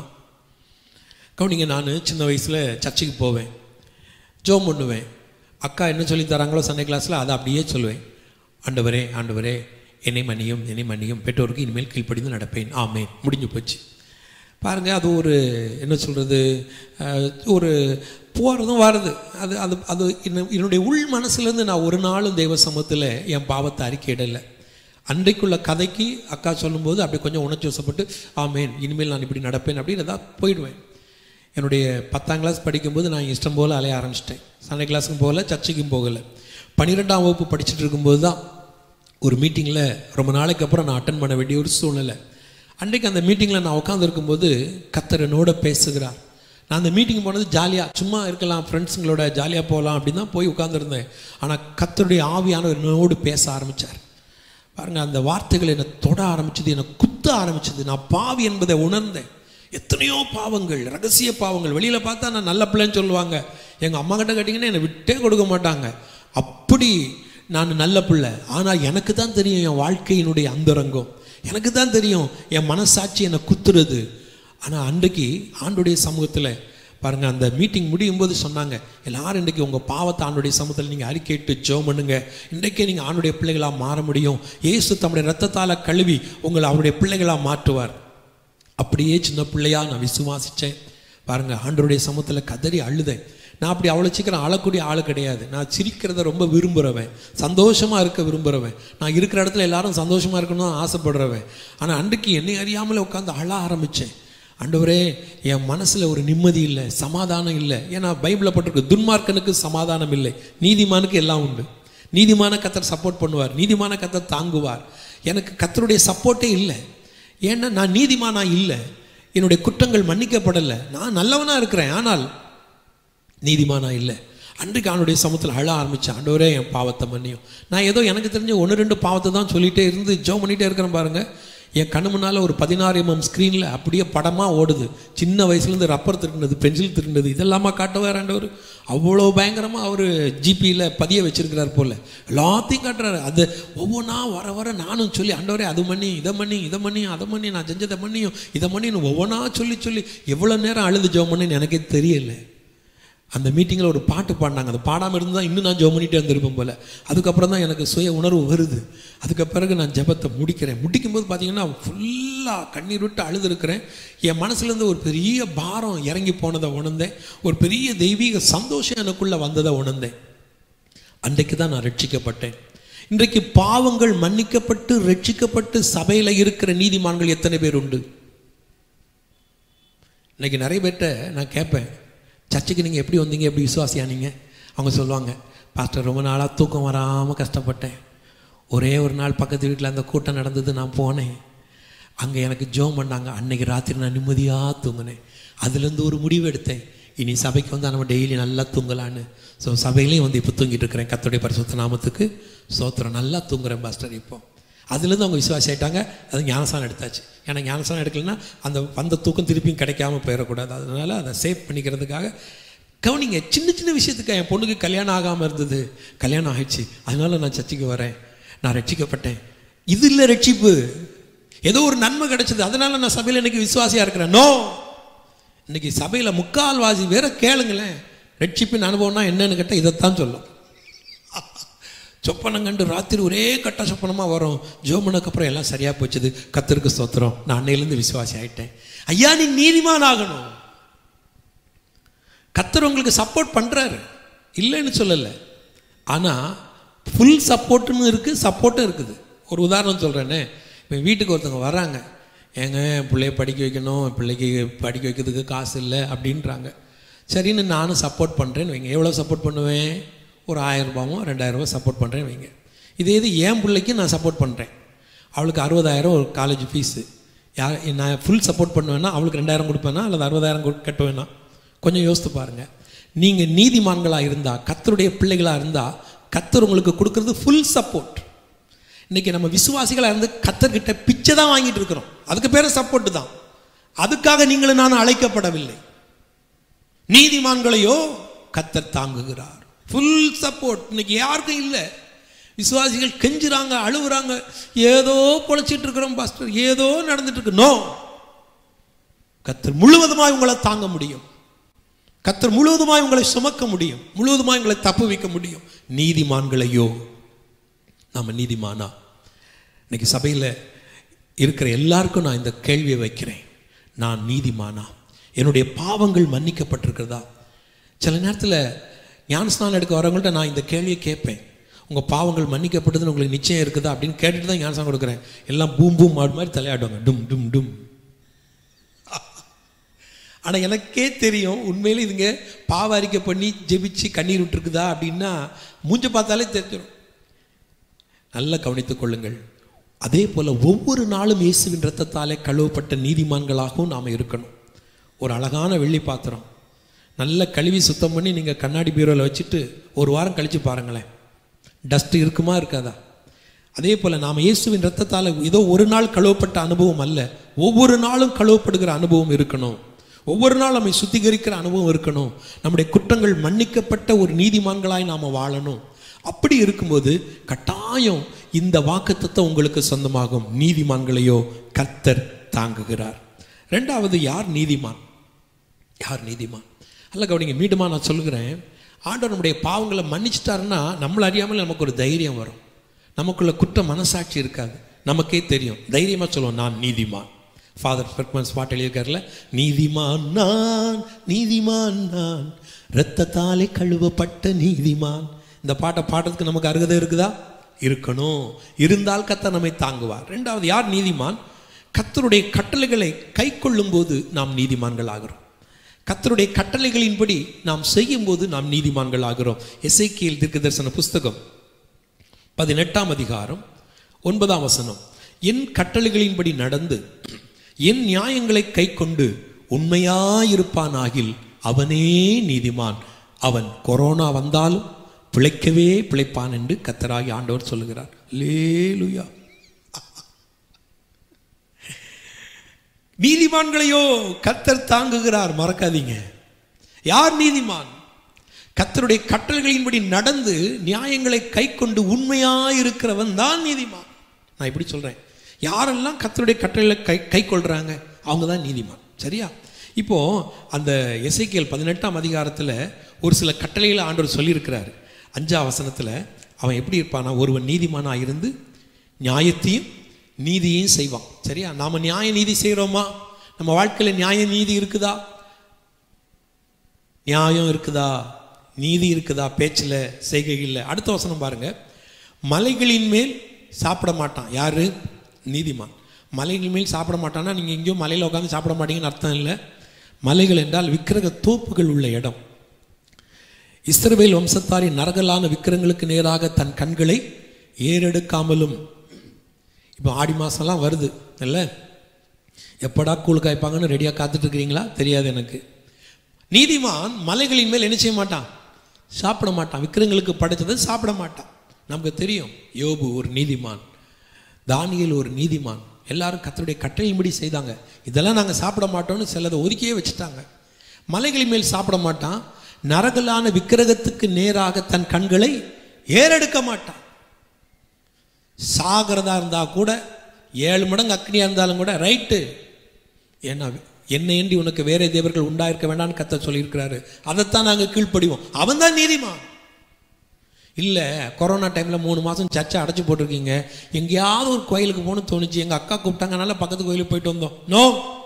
S1: கவனிங்க நான் சின்ன வயசுல சர்ச்சுக்கு போவேன் ஜோம் பண்ணுவேன் அக்கா என்ன சொல்லி தராங்களோ சண்டே கிளாஸில் அதை அப்படியே சொல்லுவேன் ஆண்டவரே ஆண்டவரே என்னை மன்னியும் என்னை மன்னியும் பெற்றோருக்கு இனிமேல் கீழ்ப்படிந்து நடப்பேன் ஆமேன் முடிஞ்சு போச்சு பாருங்க அது ஒரு என்ன சொல்றது அஹ், ஒரு போகிறதும் வருது அது அது அது என்ன- என்னுடைய உள் மனசுலேருந்து நான் ஒரு நாளும் தெய்வ சமூகத்தில் என் பாவத்தை அறிக்கையிடலை அன்றைக்குள்ள கதைக்கு அக்கா சொல்லும்போது அப்படி கொஞ்சம் உணர்ச்சி வசப்பட்டு ஆமேன் இனிமேல் நான் இப்படி நடப்பேன் அப்படின்னு ஏதாவது போயிடுவேன் என்னுடைய பத்தாம் கிளாஸ் படிக்கும்போது நான் இஷ்டம் போல் அலைய ஆரம்பிச்சிட்டேன் சண்டே கிளாஸுக்கும் போகல சர்ச்சுக்கும் போகலை பன்னிரெண்டாம் வகுப்பு படிச்சுட்டு இருக்கும்போது தான் ஒரு மீட்டிங்கில் ரொம்ப நாளைக்கு அப்புறம் நான் அட்டன் பண்ண வேண்டிய ஒரு சூழ்நிலை அன்றைக்கு அந்த மீட்டிங்கில் நான் உட்காந்துருக்கும்போது கத்தர் என்னோட பேசுகிறார் நான் அந்த மீட்டிங் போனது ஜாலியாக சும்மா இருக்கலாம் ஃப்ரெண்ட்ஸுங்களோட ஜாலியாக போகலாம் அப்படின்னு தான் போய் உட்காந்துருந்தேன் ஆனால் கத்தருடைய ஆவியானவர் என்னோடு பேச ஆரம்பித்தார் பாருங்க அந்த வார்த்தைகள் என்னை தொட ஆரம்பிச்சது என்னை குத்த ஆரம்பிச்சது நான் பாவி என்பதை உணர்ந்தேன் எத்தனையோ பாவங்கள் ரகசிய பாவங்கள் வெளியில் பார்த்தா நான் நல்ல பிள்ளைன்னு சொல்லுவாங்க எங்கள் அம்மா கிட்ட கேட்டிங்கன்னா என்னை விட்டே கொடுக்க மாட்டாங்க அப்படி நான் நல்ல பிள்ளை ஆனால் எனக்கு தான் தெரியும் என் வாழ்க்கையினுடைய அந்தரங்கம் எனக்கு தான் தெரியும் என் மனசாட்சி என்னை குத்துறது ஆனால் அன்றைக்கு ஆண்டுடைய சமூகத்தில் பாருங்க அந்த மீட்டிங் முடியும் போது சொன்னாங்க எல்லாரும் இன்றைக்கி உங்கள் பாவத்தை ஆண்டுடைய சமூகத்தில் நீங்கள் அறிக்கையிட்டு ஜெபம் பண்ணுங்க இன்றைக்கே நீங்கள் ஆண்டுடைய பிள்ளைகளாக மாற முடியும் இயேசு தம்முடைய ரத்தத்தால் கழுவி உங்களை அவருடைய பிள்ளைகளாக மாற்றுவார் அப்படியே சின்ன பிள்ளையா நான் விசுவாசித்தேன் பாருங்க ஆண்டவருடைய சமூகத்தில் கதறி அழுதேன் நான் அப்படி அவ்வளோ சீக்கிரம் அழக்கூடிய ஆள் கிடையாது நான் சிரிக்கிறத ரொம்ப விரும்புகிறவன் சந்தோஷமாக இருக்க விரும்புகிறவன் நான் இருக்கிற இடத்துல எல்லாரும் சந்தோஷமாக இருக்கணும்னு ஆசைப்படுறவன் ஆனால் அன்றைக்கு என்னை அறியாமலே உட்காந்து அழ ஆரம்பித்தேன் ஆண்டவரே என் மனசில் ஒரு நிம்மதி இல்லை சமாதானம் இல்லை ஏன்னா பைபிளில் போட்டிருக்கு துன்மார்க்கனுக்கு சமாதானம் இல்லை நீதிமானுக்கு எல்லாம் உண்டு நீதிமான கத்தர் சப்போர்ட் பண்ணுவார் நீதிமான கத்தர் தாங்குவார் எனக்கு கத்தருடைய சப்போர்ட்டே இல்லை ஏன்னா நான் நீதிமானா இல்லை என்னுடைய குற்றங்கள் மன்னிக்கப்படலை நான் நல்லவனா இருக்கிறேன் ஆனால் நீதிமானா இல்லை அன்றைக்கு அவனுடைய சமூகத்தில் அழ ஆரம்பித்தேன் ஆண்டவரே என் பாவத்தை மன்னியும் நான் ஏதோ எனக்கு தெரிஞ்ச ஒன்று ரெண்டு பாவத்தை தான் சொல்லிகிட்டே இருந்து ஜோ பண்ணிகிட்டே இருக்கிறேன் பாருங்க என் கண்ணு முன்னால் ஒரு பதினாறு எம்எம் ஸ்க்ரீனில் அப்படியே படமாக ஓடுது சின்ன வயசுலேருந்து ரப்பர் திருடினது பென்சில் திருடினது இதெல்லாமா காட்டுவார் ஆண்டவர் அவ்வளோ பயங்கரமாக அவர் ஜிபியில் பதிய வச்சிருக்கிறார் போல் எல்லாத்தையும் காட்டுறாரு அது ஒவ்வொன்றா வர வர நானும் சொல்லி ஆண்டவரே அது பண்ணி இதை பண்ணி இதை பண்ணி அதை பண்ணி நான் செஞ்சதை பண்ணியும் இதை பண்ணின்னு ஒவ்வொன்றா சொல்லி சொல்லி எவ்வளோ நேரம் அழுது ஜோம் பண்ணின்னு எனக்கே தெரியல அந்த மீட்டிங்கில் ஒரு பாட்டு பாடினாங்க அது பாடாமல் இருந்தால் இன்னும் நான் ஜெபம் பண்ணிட்டே வந்திருப்பேன் போல் அதுக்கப்புறம் தான் எனக்கு சுய உணர்வு வருது அதுக்கு பிறகு நான் ஜெபத்தை முடிக்கிறேன் முடிக்கும்போது பார்த்தீங்கன்னா ஃபுல்லாக கண்ணீர் விட்டு அழுதுருக்கிறேன் என் மனசுலேருந்து ஒரு பெரிய பாரம் இறங்கி போனதை உணர்ந்தேன் ஒரு பெரிய தெய்வீக சந்தோஷம் எனக்குள்ளே வந்ததை உணர்ந்தேன் அன்றைக்கு தான் நான் ரட்சிக்கப்பட்டேன் இன்றைக்கு பாவங்கள் மன்னிக்கப்பட்டு ரட்சிக்கப்பட்டு சபையில் இருக்கிற நீதிமான்கள் எத்தனை பேர் உண்டு இன்னைக்கு நிறைய பேர்கிட்ட நான் கேட்பேன் சர்ச்சுக்கு நீங்கள் எப்படி வந்தீங்க எப்படி விசுவாசியானீங்க அவங்க சொல்லுவாங்க பாஸ்டர் ரொம்ப நாளாக தூக்கம் வராமல் கஷ்டப்பட்டேன் ஒரே ஒரு நாள் பக்கத்து வீட்டில் அந்த கூட்டம் நடந்தது நான் போனேன் அங்கே எனக்கு ஜோம் பண்ணாங்க அன்னைக்கு ராத்திரி நான் நிம்மதியாக தூங்கினேன் அதுலேருந்து ஒரு முடிவு எடுத்தேன் இனி சபைக்கு வந்து நம்ம டெய்லி நல்லா தூங்கலான்னு ஸோ சபையிலையும் வந்து இப்போ தூங்கிட்டு இருக்கிறேன் கத்தோடைய பரிசுத்த நாமத்துக்கு சோத்திரம் நல்லா தூங்குறேன் பாஸ்டர் இப்போ அதுலேருந்து அவங்க விசுவாசி ஆயிட்டாங்க அது ஞானசானம் எடுத்தாச்சு ஏன்னா ஞானசானம் எடுக்கலைன்னா அந்த வந்த தூக்கம் திருப்பியும் கிடைக்காம போயிடக்கூடாது அதனால அதை சேவ் பண்ணிக்கிறதுக்காக கவனிங்க சின்ன சின்ன விஷயத்துக்கு என் பொண்ணுக்கு கல்யாணம் ஆகாமல் இருந்தது கல்யாணம் ஆயிடுச்சு அதனால நான் சர்ச்சுக்கு வரேன் நான் ரட்சிக்கப்பட்டேன் இது இல்லை ரட்சிப்பு ஏதோ ஒரு நன்மை கிடைச்சது அதனால நான் சபையில் இன்னைக்கு விசுவாசியாக இருக்கிறேன் நோ இன்னைக்கு சபையில் முக்கால்வாசி வேற கேளுங்களேன் ரட்சிப்பின் அனுபவம்னா என்னன்னு கேட்டால் இதைத்தான் சொல்லும் சொப்பனம் கண்டு ராத்திரி ஒரே கட்ட சொப்பனமாக வரும் ஜோமனுக்கு அப்புறம் எல்லாம் சரியாக போச்சுது கத்தருக்கு ஸ்தோத்திரம் நான் அன்னையிலேருந்து விசுவாசி ஆயிட்டேன் ஐயா நீ நீதிமான் ஆகணும் கத்தர் உங்களுக்கு சப்போர்ட் பண்ணுறாரு இல்லைன்னு சொல்லலை ஆனால் ஃபுல் சப்போர்ட்டுன்னு இருக்குது சப்போர்ட்டும் இருக்குது ஒரு உதாரணம் சொல்கிறேனே இப்போ வீட்டுக்கு ஒருத்தவங்க வராங்க ஏங்க என் பிள்ளைய படிக்க வைக்கணும் என் பிள்ளைக்கு படிக்க வைக்கிறதுக்கு காசு இல்லை அப்படின்றாங்க சரின்னு நானும் சப்போர்ட் பண்ணுறேன்னு வைங்க எவ்வளோ சப்போர்ட் பண்ணுவேன் ஒரு ஆயிரரூபாவோ ரெண்டாயிரரூபா சப்போர்ட் பண்ணுறேன் வைங்க இதே இது என் பிள்ளைக்கு நான் சப்போர்ட் பண்ணுறேன் அவளுக்கு அறுபதாயிரம் ஒரு காலேஜ் ஃபீஸு யார் நான் ஃபுல் சப்போர்ட் பண்ணுவேன்னா அவளுக்கு ரெண்டாயிரம் கொடுப்பேனா அல்லது அறுபதாயிரம் கொடு- கட்டுவேனா கொஞ்சம் யோசித்து பாருங்கள் நீங்கள் நீதிமான்களாக இருந்தால் கத்தருடைய பிள்ளைகளாக இருந்தால் கத்தர் உங்களுக்கு கொடுக்கறது ஃபுல் சப்போர்ட் இன்னைக்கு நம்ம விசுவாசிகளாக இருந்து கத்தர்கிட்ட பிச்சை தான் வாங்கிட்டு இருக்கிறோம் அதுக்கு பேர் சப்போர்ட் தான் அதுக்காக நீங்களும் நான் அழைக்கப்படவில்லை நீதிமான்களையோ கத்தர் தாங்குகிறார் ஃபுல் சப்போர்ட் இன்னைக்கு யாருக்கும் இல்லை விசுவாசிகள் கெஞ்சுறாங்க அழுகுறாங்க ஏதோ பொழைச்சிட்டு இருக்கிறோம் பாஸ்டர் ஏதோ நடந்துட்டு இருக்கு நோ கத்தர் முழுவதுமாய் உங்களை தாங்க முடியும் கத்தர் முழுவதுமாய் உங்களை சுமக்க முடியும் முழுவதுமாய் உங்களை தப்பு வைக்க முடியும் நீதிமான்களையோ நாம நீதிமானா இன்னைக்கு சபையில் இருக்கிற எல்லாருக்கும் நான் இந்த கேள்வியை வைக்கிறேன் நான் நீதிமானா என்னுடைய பாவங்கள் மன்னிக்கப்பட்டிருக்கிறதா சில நேரத்தில் ஞானஸ்நானம் எடுக்க வரவங்கள்ட்ட நான் இந்த கேள்வியை கேட்பேன் உங்கள் பாவங்கள் மன்னிக்கப்பட்டதுன்னு உங்களுக்கு நிச்சயம் இருக்குதா அப்படின்னு கேட்டுட்டு தான் ஞானஸ்நானம் கொடுக்குறேன் எல்லாம் பூம் பூம் மாடு மாதிரி தலையாடுவாங்க டும் டும் டும் ஆனால் எனக்கே தெரியும் உண்மையிலே இதுங்க பாவ அறிக்கை பண்ணி ஜெபிச்சு கண்ணீர் விட்டுருக்குதா அப்படின்னா மூஞ்ச பார்த்தாலே தெரிஞ்சிடும் நல்லா கவனித்துக் கொள்ளுங்கள் அதே போல ஒவ்வொரு நாளும் இயேசுவின் ரத்தத்தாலே கழுவப்பட்ட நீதிமான்களாகவும் நாம் இருக்கணும் ஒரு அழகான வெள்ளி பாத்திரம் நல்ல கழுவி சுத்தம் பண்ணி நீங்கள் கண்ணாடி பீரோவில் வச்சுட்டு ஒரு வாரம் கழித்து பாருங்களேன் டஸ்ட் இருக்குமா இருக்காதா அதே போல நாம் இயேசுவின் ரத்தத்தால் ஏதோ ஒரு நாள் கழுவப்பட்ட அனுபவம் அல்ல ஒவ்வொரு நாளும் கழுவப்படுகிற அனுபவம் இருக்கணும் ஒவ்வொரு நாள் நம்மை சுத்திகரிக்கிற அனுபவம் இருக்கணும் நம்முடைய குற்றங்கள் மன்னிக்கப்பட்ட ஒரு நீதிமான்களாய் நாம் வாழணும் அப்படி இருக்கும்போது கட்டாயம் இந்த வாக்குத்தத்தம் உங்களுக்கு சொந்தமாகும் நீதிமான்களையோ கர்த்தர் தாங்குகிறார் ரெண்டாவது யார் நீதிமான் யார் நீதிமான் அல்ல கவனிங்க மீண்டுமா நான் சொல்லுகிறேன் ஆண்டவர் நம்முடைய பாவங்களை மன்னிச்சிட்டாருன்னா நம்மள அறியாமல் நமக்கு ஒரு தைரியம் வரும் நமக்குள்ள குற்ற மனசாட்சி இருக்காது நமக்கே தெரியும் தைரியமாக சொல்லுவோம் நான் நீதிமான் ஃபாதர் ஃபெர்க்மன்ஸ் பாட்டு எழுதியிருக்காருல நீதிமான் நான் நீதிமான் நான் இரத்தத்தாலே கழுவப்பட்ட நீதிமான் இந்த பாட்டை பாடுறதுக்கு நமக்கு அருகதை இருக்குதா இருக்கணும் இருந்தால் கத்த நம்மை தாங்குவார் ரெண்டாவது யார் நீதிமான் கத்தருடைய கட்டளைகளை கை போது நாம் நீதிமான்கள் ஆகிறோம் கத்தருடைய கட்டளைகளின்படி நாம் செய்யும்போது நாம் நீதிமான்கள் ஆகிறோம் எசைக்கியல் தீர்க்க தரிசன புஸ்தகம் பதினெட்டாம் அதிகாரம் ஒன்பதாம் வசனம் என் கட்டளைகளின்படி நடந்து என் நியாயங்களை கை கொண்டு உண்மையாயிருப்பானாகில் அவனே நீதிமான் அவன் கொரோனா வந்தாலும் பிழைக்கவே பிழைப்பான் என்று கத்தராகி ஆண்டவர் சொல்லுகிறார் லேலுயா நீதிமான்களையோ கத்தர் தாங்குகிறார் மறக்காதீங்க யார் நீதிமான் கத்தருடைய கட்டளைகளின்படி நடந்து நியாயங்களை கை கொண்டு உண்மையாயிருக்கிறவன் தான் நீதிமான் நான் இப்படி சொல்றேன் யாரெல்லாம் கத்தருடைய கட்டளைகளை கை கை கொள்றாங்க அவங்க தான் நீதிமான் சரியா இப்போ அந்த எசைக்கியல் பதினெட்டாம் அதிகாரத்தில் ஒரு சில கட்டளைகளை ஆண்டவர் சொல்லியிருக்கிறாரு அஞ்சாம் வசனத்தில் அவன் எப்படி இருப்பானா ஒருவன் நீதிமானா இருந்து நியாயத்தையும் நீதியையும் செய்வான் சரியா நாம நியாய நீதி செய்கிறோமா நம்ம வாழ்க்கையில் நியாய நீதி இருக்குதா நியாயம் இருக்குதா நீதி இருக்குதா பேச்சில் செய்கைகளில் அடுத்த வசனம் பாருங்க மலைகளின் மேல் சாப்பிட மாட்டான் யாரு நீதிமான் மலைகள் மேல் சாப்பிட மாட்டான்னா நீங்கள் எங்கேயோ மலையில் உட்காந்து சாப்பிட மாட்டீங்கன்னு அர்த்தம் இல்லை மலைகள் என்றால் விக்கிரக தோப்புகள் உள்ள இடம் இஸ்ரவேல் வம்சத்தாரின் நரகலான விக்கிரங்களுக்கு நேராக தன் கண்களை ஏறெடுக்காமலும் இப்போ ஆடி மாதம்லாம் வருது இல்லை எப்படா கூழ் காய்ப்பாங்கன்னு ரெடியாக காத்துட்டு இருக்கிறீங்களா தெரியாது எனக்கு நீதிமான் மலைகளின் மேல் என்ன செய்ய மாட்டான் சாப்பிட மாட்டான் விக்கிரங்களுக்கு படைச்சதை சாப்பிட மாட்டான் நமக்கு தெரியும் யோபு ஒரு நீதிமான் தானியல் ஒரு நீதிமான் எல்லாரும் கத்தருடைய கட்டளையின்படி செய்தாங்க இதெல்லாம் நாங்கள் சாப்பிட மாட்டோம்னு சிலதை ஒதுக்கியே வச்சுட்டாங்க மலைகளின் மேல் சாப்பிட மாட்டான் நரகலான விக்கிரகத்துக்கு நேராக தன் கண்களை ஏறெடுக்க மாட்டான் சாகிறதா இருந்தா கூட ஏழு மடங்கு அக்னியா இருந்தாலும் கூட ரைட்டு ஏன்னா என்னை ஏண்டி உனக்கு வேற தேவர்கள் உண்டாயிருக்க வேண்டாம்னு கத்த சொல்லியிருக்கிறாரு அதைத்தான் நாங்கள் கீழ்ப்படிவோம் அவன் தான் நீதிமான் இல்லை கொரோனா டைமில் மூணு மாதம் சர்ச்சை அடைச்சி போட்டிருக்கீங்க எங்கேயாவது ஒரு கோயிலுக்கு போகணும்னு தோணுச்சு எங்கள் அக்கா கூப்பிட்டாங்கனால பக்கத்து கோயிலுக்கு போயிட்டு வந்தோம் நோ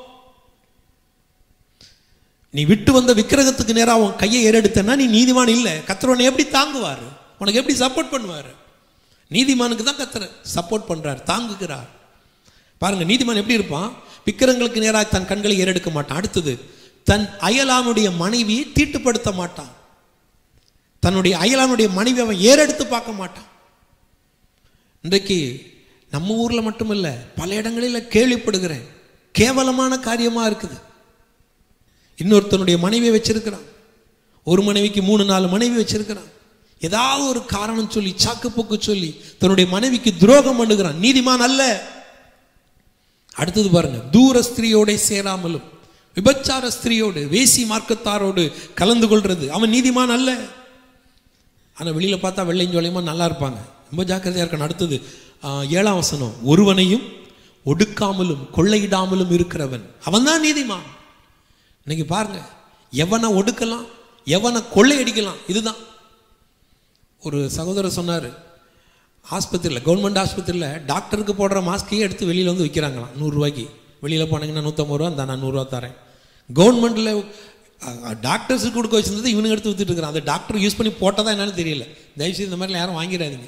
S1: நீ விட்டு வந்த விக்கிரகத்துக்கு நேராக உன் கையை ஏறெடுத்தனா நீ நீதிமான் இல்லை கத்தர் எப்படி தாங்குவார் உனக்கு எப்படி சப்போர்ட் பண்ணுவார் நீதிமானுக்கு தான் கத்தர் சப்போர்ட் பண்ணுறார் தாங்குகிறார் பாருங்க நீதிமான் எப்படி இருப்பான் விக்கிரங்களுக்கு நேராக தன் கண்களை ஏறெடுக்க மாட்டான் அடுத்தது தன் அயலானுடைய மனைவியை தீட்டுப்படுத்த மாட்டான் தன்னுடைய அயலானுடைய மனைவி அவன் ஏறெடுத்து பார்க்க மாட்டான் இன்றைக்கு நம்ம ஊரில் மட்டுமில்ல பல இடங்களில் கேள்விப்படுகிறேன் கேவலமான காரியமாக இருக்குது இன்னொருத்தனுடைய மனைவியை வச்சிருக்கிறான் ஒரு மனைவிக்கு மூணு நாலு மனைவி வச்சிருக்கிறான் ஏதாவது ஒரு காரணம் சொல்லி சாக்கு போக்கு சொல்லி தன்னுடைய மனைவிக்கு துரோகம் பண்ணுகிறான் நீதிமான் அல்ல அடுத்தது பாருங்க தூர ஸ்திரீயோட சேராமலும் விபச்சார ஸ்திரீயோடு வேசி மார்க்கத்தாரோடு கலந்து கொள்றது அவன் நீதிமான் அல்ல ஆனால் வெளியில் பார்த்தா வெள்ளைஞ்சோலையுமா நல்லா இருப்பாங்க ரொம்ப ஜாக்கிரதையாக இருக்கணும் அடுத்தது ஆஹ், ஏழாம் வசனம் ஒருவனையும் ஒடுக்காமலும் கொள்ளையிடாமலும் இருக்கிறவன் அவன் தான் நீதிமான் இன்னைக்கு பாருங்க எவனை ஒடுக்கலாம் எவனை கொள்ளையடிக்கலாம் இதுதான் ஒரு சகோதரர் சொன்னார் ஆஸ்பத்திரியில் கவர்மெண்ட் ஆஸ்பத்திரியில் டாக்டருக்கு போடுற மாஸ்கையே எடுத்து வெளியில் வந்து விற்கிறாங்களாம் நூறுரூவாய்க்கு வெளியில் போனீங்கன்னா நூற்றம்பது ரூபா இந்த நான் நூறுரூவா தரேன் கவர்மெண்ட்டில் டாக்டர்ஸுக்கு கொடுக்க வச்சிருந்தது இவனுங்க எடுத்து வித்துட்டு இருக்கிறான் அந்த டாக்டர் யூஸ் பண்ணி போட்டதா என்னன்னு தெரியல தயவுசெய்து இந்த மாதிரிலாம் யாரும் வாங்கிடாதீங்க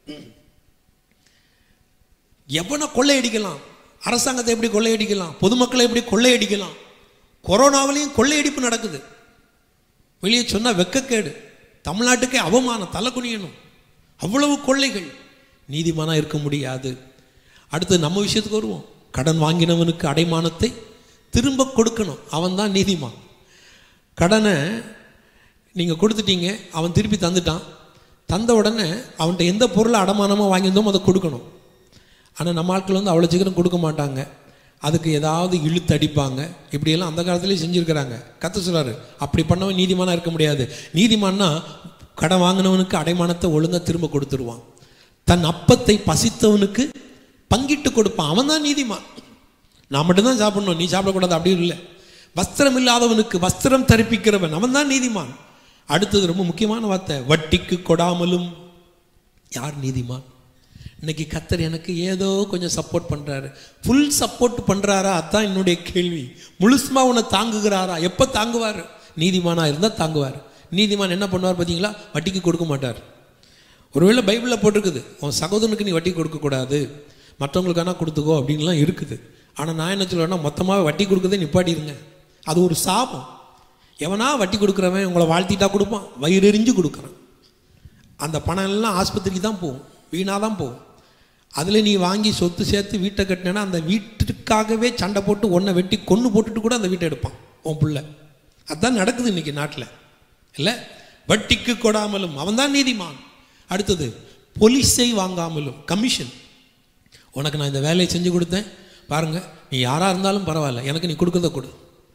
S1: எவனை கொள்ளையடிக்கலாம் அரசாங்கத்தை எப்படி கொள்ளையடிக்கலாம் பொதுமக்களை எப்படி கொள்ளையடிக்கலாம் கொரோனாவிலையும் கொள்ளையடிப்பு நடக்குது வெளியே சொன்னா வெக்கக்கேடு தமிழ்நாட்டுக்கே அவமானம் தலை குனியணும் அவ்வளவு கொள்ளைகள் நீதிமானா இருக்க முடியாது அடுத்து நம்ம விஷயத்துக்கு வருவோம் கடன் வாங்கினவனுக்கு அடைமானத்தை திரும்ப கொடுக்கணும் அவன் தான் நீதிமான் கடனை நீங்கள் கொடுத்துட்டீங்க அவன் திருப்பி தந்துட்டான் தந்த உடனே அவன்கிட்ட எந்த பொருளை அடமானமாக வாங்கியிருந்தோமோ அதை கொடுக்கணும் ஆனால் நம்ம ஆட்கள் வந்து அவ்வளோ சீக்கிரம் கொடுக்க மாட்டாங்க அதுக்கு ஏதாவது இழுத்து அடிப்பாங்க இப்படியெல்லாம் அந்த காலத்துலேயே செஞ்சுருக்கிறாங்க கத்த சொல்றாரு அப்படி பண்ணவன் நீதிமானா இருக்க முடியாது நீதிமான்னா கடன் வாங்கினவனுக்கு அடைமானத்தை ஒழுங்காக திரும்ப கொடுத்துருவான் தன் அப்பத்தை பசித்தவனுக்கு பங்கிட்டு கொடுப்பான் அவன் தான் நீதிமான் நான் மட்டும்தான் சாப்பிடணும் நீ சாப்பிடக்கூடாது அப்படி இல்லை வஸ்திரம் இல்லாதவனுக்கு வஸ்திரம் தரிப்பிக்கிறவன் அவன் தான் நீதிமான் அடுத்தது ரொம்ப முக்கியமான வார்த்தை வட்டிக்கு கொடாமலும் யார் நீதிமான் இன்னைக்கு கத்தர் எனக்கு ஏதோ கொஞ்சம் சப்போர்ட் பண்றாரு ஃபுல் சப்போர்ட் பண்றாரா அதான் என்னுடைய கேள்வி முழுசுமா உன்னை தாங்குகிறாரா எப்போ தாங்குவார் நீதிமானா இருந்தால் தாங்குவார் நீதிமான் என்ன பண்ணுவார் பார்த்தீங்களா வட்டிக்கு கொடுக்க மாட்டார் ஒருவேளை பைபிளில் போட்டிருக்குது உன் சகோதரனுக்கு நீ வட்டி கொடுக்கக்கூடாது மற்றவங்களுக்கான கொடுத்துக்கோ அப்படின்லாம் இருக்குது ஆனால் நான் என்ன சொல்லுவேன்னா மொத்தமாக வட்டி கொடுக்கறதே நிப்பாட்டிடுங்க அது ஒரு சாபம் எவனா வட்டி கொடுக்குறவன் உங்களை வாழ்த்திட்டா கொடுப்பான் வயிறெறிஞ்சு கொடுக்குறான் அந்த பணம் எல்லாம் ஆஸ்பத்திரிக்கு தான் போகும் வீணாக தான் போகும் அதில் நீ வாங்கி சொத்து சேர்த்து வீட்டை கட்டினேன்னா அந்த வீட்டுக்காகவே சண்டை போட்டு ஒன்றை வெட்டி கொன்று போட்டுட்டு கூட அந்த வீட்டை எடுப்பான் உன் பிள்ளை அதுதான் நடக்குது இன்னைக்கு நாட்டில் இல்லை வட்டிக்கு கொடாமலும் அவன் தான் நீதிமான் அடுத்தது பொலிஸை வாங்காமலும் கமிஷன் உனக்கு நான் இந்த வேலையை செஞ்சு கொடுத்தேன் பாருங்க நீ யாராக இருந்தாலும் பரவாயில்ல எனக்கு நீ கொடுக்கறத கொடு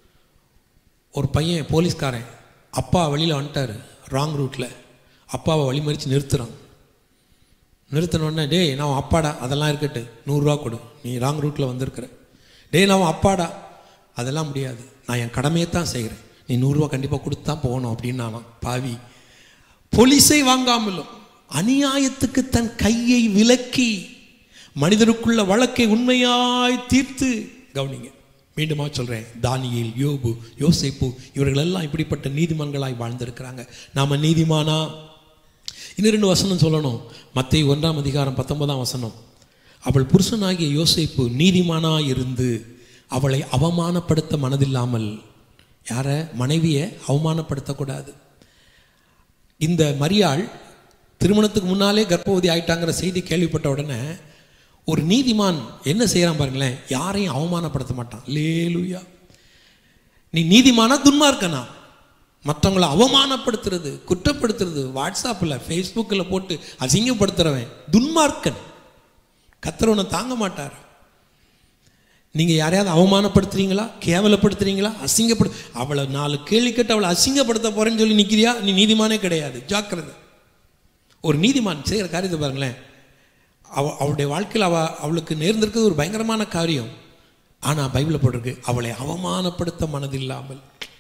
S1: ஒரு பையன் போலீஸ்காரன் அப்பா வெளியில் வந்துட்டார் ராங் ரூட்டில் அப்பாவை வழிமறித்து நிறுத்துறான் நிறுத்தினோடனே டேய் நான் உன் அப்பாடா அதெல்லாம் இருக்கட்டு நூறுரூவா கொடு நீ ராங் ரூட்டில் வந்திருக்கிற டேய் நான் உன் அப்பாடா அதெல்லாம் முடியாது நான் என் கடமையை தான் செய்கிறேன் நீ நூறுரூவா கண்டிப்பாக கொடுத்து தான் போகணும் அப்படின்னு நானாம் பாவி பொலிசை வாங்காமலும் அநியாயத்துக்கு தன் கையை விலக்கி மனிதருக்குள்ள வழக்கை உண்மையாய் தீர்த்து கவனிங்க மீண்டுமா சொல்றேன் தானியேல் யோபு யோசேப்பு இவர்கள் எல்லாம் இப்படிப்பட்ட நீதிமான்களாய் வாழ்ந்திருக்கிறாங்க நாம நீதிமானா இன்னும் ரெண்டு வசனம் சொல்லணும் மத்திய ஒன்றாம் அதிகாரம் பத்தொன்பதாம் வசனம் அவள் புருஷனாகிய யோசேப்பு நீதிமானா இருந்து அவளை அவமானப்படுத்த மனதில்லாமல் யார மனைவியை அவமானப்படுத்தக்கூடாது இந்த மரியாள் திருமணத்துக்கு முன்னாலே கர்ப்பவதி ஆயிட்டாங்கிற செய்தி கேள்விப்பட்ட உடனே ஒரு நீதிமான் என்ன செய்யறான் பாருங்களேன் யாரையும் அவமானப்படுத்த மாட்டான் லேலுயா நீ நீதிமானா துன்மார்க்கனா மற்றவங்களை அவமானப்படுத்துறது குற்றப்படுத்துறது வாட்ஸ்அப்பில் ஃபேஸ்புக்கில் போட்டு அசிங்கப்படுத்துறவன் துன்மார்க்கன் கத்துறவனை தாங்க மாட்டார் நீங்கள் யாரையாவது அவமானப்படுத்துறீங்களா கேவலப்படுத்துறீங்களா அசிங்கப்படு அவளை நாலு கேள்வி கேட்டு அவளை அசிங்கப்படுத்த போறேன்னு சொல்லி நிற்கிறியா நீ நீதிமானே கிடையாது ஜாக்கிரதை ஒரு நீதிமான் செய்கிற காரியத்தை பாருங்களேன் அவ அவளுடைய வாழ்க்கையில் அவ அவளுக்கு நேர்ந்திருக்கிறது ஒரு பயங்கரமான காரியம் ஆனால் பைபிளில் போட்டிருக்கு அவளை அவமானப்படுத்த மனதில்லாமல்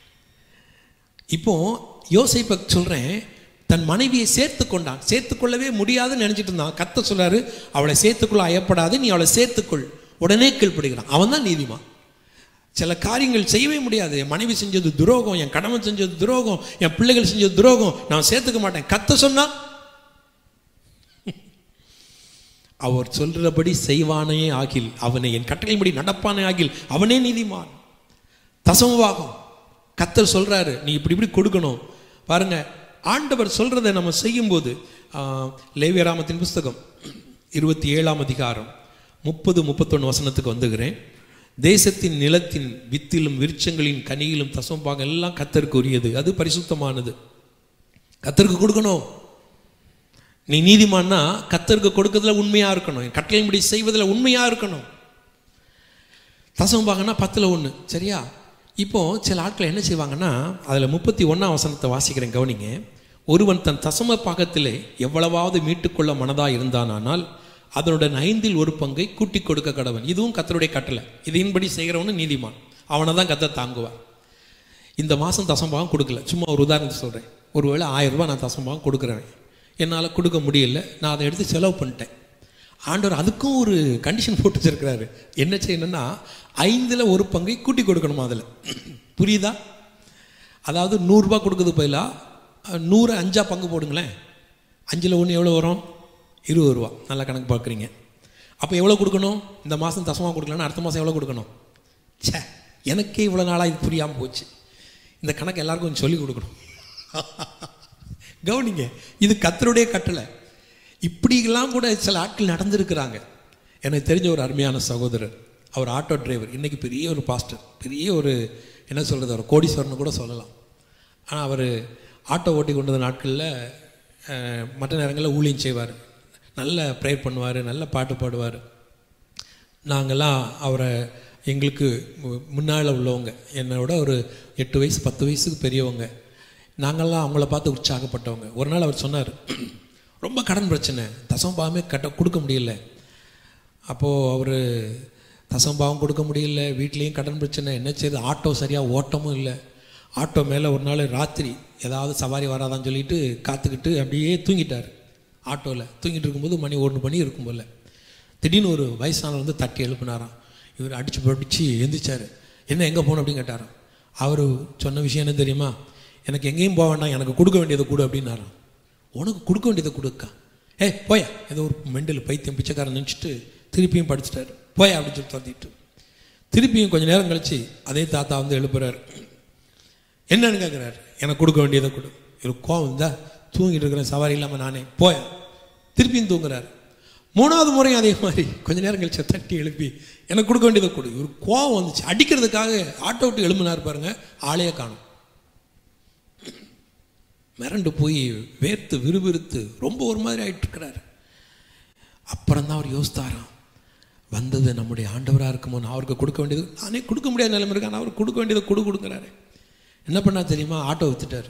S1: இப்போ யோசிப்ப சொல்கிறேன் தன் மனைவியை சேர்த்து கொண்டான் சேர்த்து கொள்ளவே முடியாதுன்னு நினச்சிட்டு இருந்தான் கத்த சொல்றாரு அவளை சேர்த்துக்கொள்ள அயப்படாது நீ அவளை சேர்த்துக்கொள் உடனே கீழ்ப்படுகிறான் அவன் தான் நீதிமான் சில காரியங்கள் செய்யவே முடியாது என் மனைவி செஞ்சது துரோகம் என் கணவன் செஞ்சது துரோகம் என் பிள்ளைகள் செஞ்சது துரோகம் நான் சேர்த்துக்க மாட்டேன் கத்த சொன்னா அவர் சொல்றபடி செய்வானே ஆகில் அவனை என் கட்டளைப்படி நடப்பானே ஆகில் அவனே நீதிமான் தசமவாகும் கத்தர் சொல்றாரு நீ இப்படி இப்படி கொடுக்கணும் பாருங்க ஆண்டவர் சொல்றதை நம்ம செய்யும்போது லேவியராமத்தின் புஸ்தகம் இருபத்தி ஏழாம் அதிகாரம் முப்பது முப்பத்தொன்று வசனத்துக்கு வந்துகிறேன் தேசத்தின் நிலத்தின் வித்திலும் விருட்சங்களின் கனியிலும் தசம்பாகம் எல்லாம் கத்தருக்கு உரியது அது பரிசுத்தமானது கத்தருக்கு கொடுக்கணும் நீ நீதிமான்னா கத்தருக்கு கொடுக்கறதுல உண்மையா இருக்கணும் கட்டளையின்படி செய்வதில் உண்மையா இருக்கணும் தசம்பாகனா பத்துல ஒன்று சரியா இப்போ சில ஆட்கள் என்ன செய்வாங்கன்னா அதில் முப்பத்தி ஒன்றாம் வசனத்தை வாசிக்கிறேன் கவனிங்க ஒருவன் தன் தசம பாகத்திலே எவ்வளவாவது மீட்டுக்கொள்ள மனதா இருந்தானால் அதனுடன் ஐந்தில் ஒரு பங்கை கூட்டி கொடுக்க கடவன் இதுவும் கத்தருடைய கட்டளை இதையின்படி செய்கிறவனு நீதிமான் அவனை தான் கத்த தாங்குவார் இந்த மாதம் தசம்பாகம் கொடுக்கல சும்மா ஒரு உதாரணத்தை சொல்கிறேன் ஒருவேளை ஆயிரம் ரூபாய் நான் தசம்பாகம் கொடுக்குறேன் என்னால் கொடுக்க முடியல நான் அதை எடுத்து செலவு பண்ணிட்டேன் ஆண்டவர் அதுக்கும் ஒரு கண்டிஷன் போட்டு வச்சிருக்கிறாரு என்ன செய்யணும்னா ஐந்தில் ஒரு பங்கை கூட்டி கொடுக்கணுமா அதில் புரியுதா அதாவது நூறுரூபா கொடுக்குறது பதிலாக நூறு அஞ்சா பங்கு போடுங்களேன் அஞ்சில் ஒன்று எவ்வளோ வரும் இருபது ரூபா நல்லா கணக்கு பார்க்குறீங்க அப்போ எவ்வளோ கொடுக்கணும் இந்த மாதம் தசமாக கொடுக்கலன்னா அடுத்த மாதம் எவ்வளோ கொடுக்கணும் ச்சே எனக்கே இவ்வளோ நாளாக இது புரியாமல் போச்சு இந்த கணக்கு எல்லாருக்கும் கொஞ்சம் சொல்லி கொடுக்கணும் கவனிங்க இது கத்தருடைய கட்டளை இப்படியெல்லாம் கூட சில ஆட்கள் நடந்திருக்கிறாங்க எனக்கு தெரிஞ்ச ஒரு அருமையான சகோதரர் அவர் ஆட்டோ டிரைவர் இன்றைக்கி பெரிய ஒரு பாஸ்டர் பெரிய ஒரு என்ன சொல்கிறது ஒரு கோடீஸ்வரன் கூட சொல்லலாம் ஆனால் அவர் ஆட்டோ ஓட்டி கொண்டு வந்த நாட்களில் அஹ், மற்ற நேரங்களில் ஊழியம் செய்வார் நல்ல ப்ரேயர் பண்ணுவார் நல்ல பாட்டு பாடுவார் நாங்கள்லாம் அவரை எங்களுக்கு முன்னால் உள்ளவங்க என்னோட ஒரு எட்டு வயசு பத்து வயசுக்கு பெரியவங்க நாங்கள்லாம் அவங்கள பார்த்து உற்சாகப்பட்டவங்க ஒரு நாள் அவர் சொன்னார் ரொம்ப கடன் பிரச்சனை தசம்பாவமே கட்ட கொடுக்க முடியல அப்போது அவர் தசம்பாவம் கொடுக்க முடியல வீட்லேயும் கடன் பிரச்சனை என்ன செய்யுது ஆட்டோ சரியாக ஓட்டமும் இல்லை ஆட்டோ மேலே ஒரு நாள் ராத்திரி ஏதாவது சவாரி வராதான்னு சொல்லிட்டு காத்துக்கிட்டு அப்படியே தூங்கிட்டார் ஆட்டோவில் தூங்கிட்டு இருக்கும்போது மணி ஒன்று மணி இருக்கும் போல திடீர்னு ஒரு வயசானவர் வந்து தட்டி எழுப்பினாராம் இவர் அடிச்சு படிச்சு எந்திரிச்சார் என்ன எங்கே போகணும் அப்படின்னு கேட்டாராம் அவர் சொன்ன விஷயம் என்ன தெரியுமா எனக்கு எங்கேயும் போக வேண்டாம் எனக்கு கொடுக்க வேண்டியதை கொடு அப்படின்னாராம் உனக்கு கொடுக்க வேண்டியதை கொடுக்கா ஏய் போயா ஏதோ ஒரு மெண்டல் பைத்தியம் பிச்சைக்காரன் நினச்சிட்டு திருப்பியும் படிச்சிட்டாரு போயா அப்படின்னு சொல்லி துரத்திட்டு திருப்பியும் கொஞ்ச நேரம் கழிச்சு அதே தாத்தா வந்து எழுப்புறாரு என்னன்னு கேட்குறாரு எனக்கு கொடுக்க வேண்டியதை கொடு இவர் கோவம் இருந்தா தூங்கிட்டு இருக்கிறேன் சவாரி இல்லாமல் நானே போயா திருப்பியும் தூங்குறாரு மூணாவது முறையும் அதே மாதிரி கொஞ்ச நேரம் கழிச்சு தட்டி எழுப்பி எனக்கு கொடுக்க வேண்டியதை கொடு இவர் கோவம் வந்துச்சு அடிக்கிறதுக்காக ஆட்டோ விட்டு எழும்பினார் பாருங்க ஆளையே காணும் மிரண்டு போய் வேர்த்து விறுவிறுத்து ரொம்ப ஒரு மாதிரி ஆயிட்டு இருக்கிறாரு அப்புறம் தான் அவர் யோசித்தாராம் வந்தது நம்முடைய ஆண்டவராக இருக்குமோ நான் அவருக்கு கொடுக்க வேண்டியது நானே கொடுக்க முடியாத நிலைமை இருக்கு ஆனால் அவருக்கு கொடுக்க வேண்டியதை கொடு கொடுக்குறாரு என்ன பண்ணா தெரியுமா ஆட்டோ வித்துட்டார்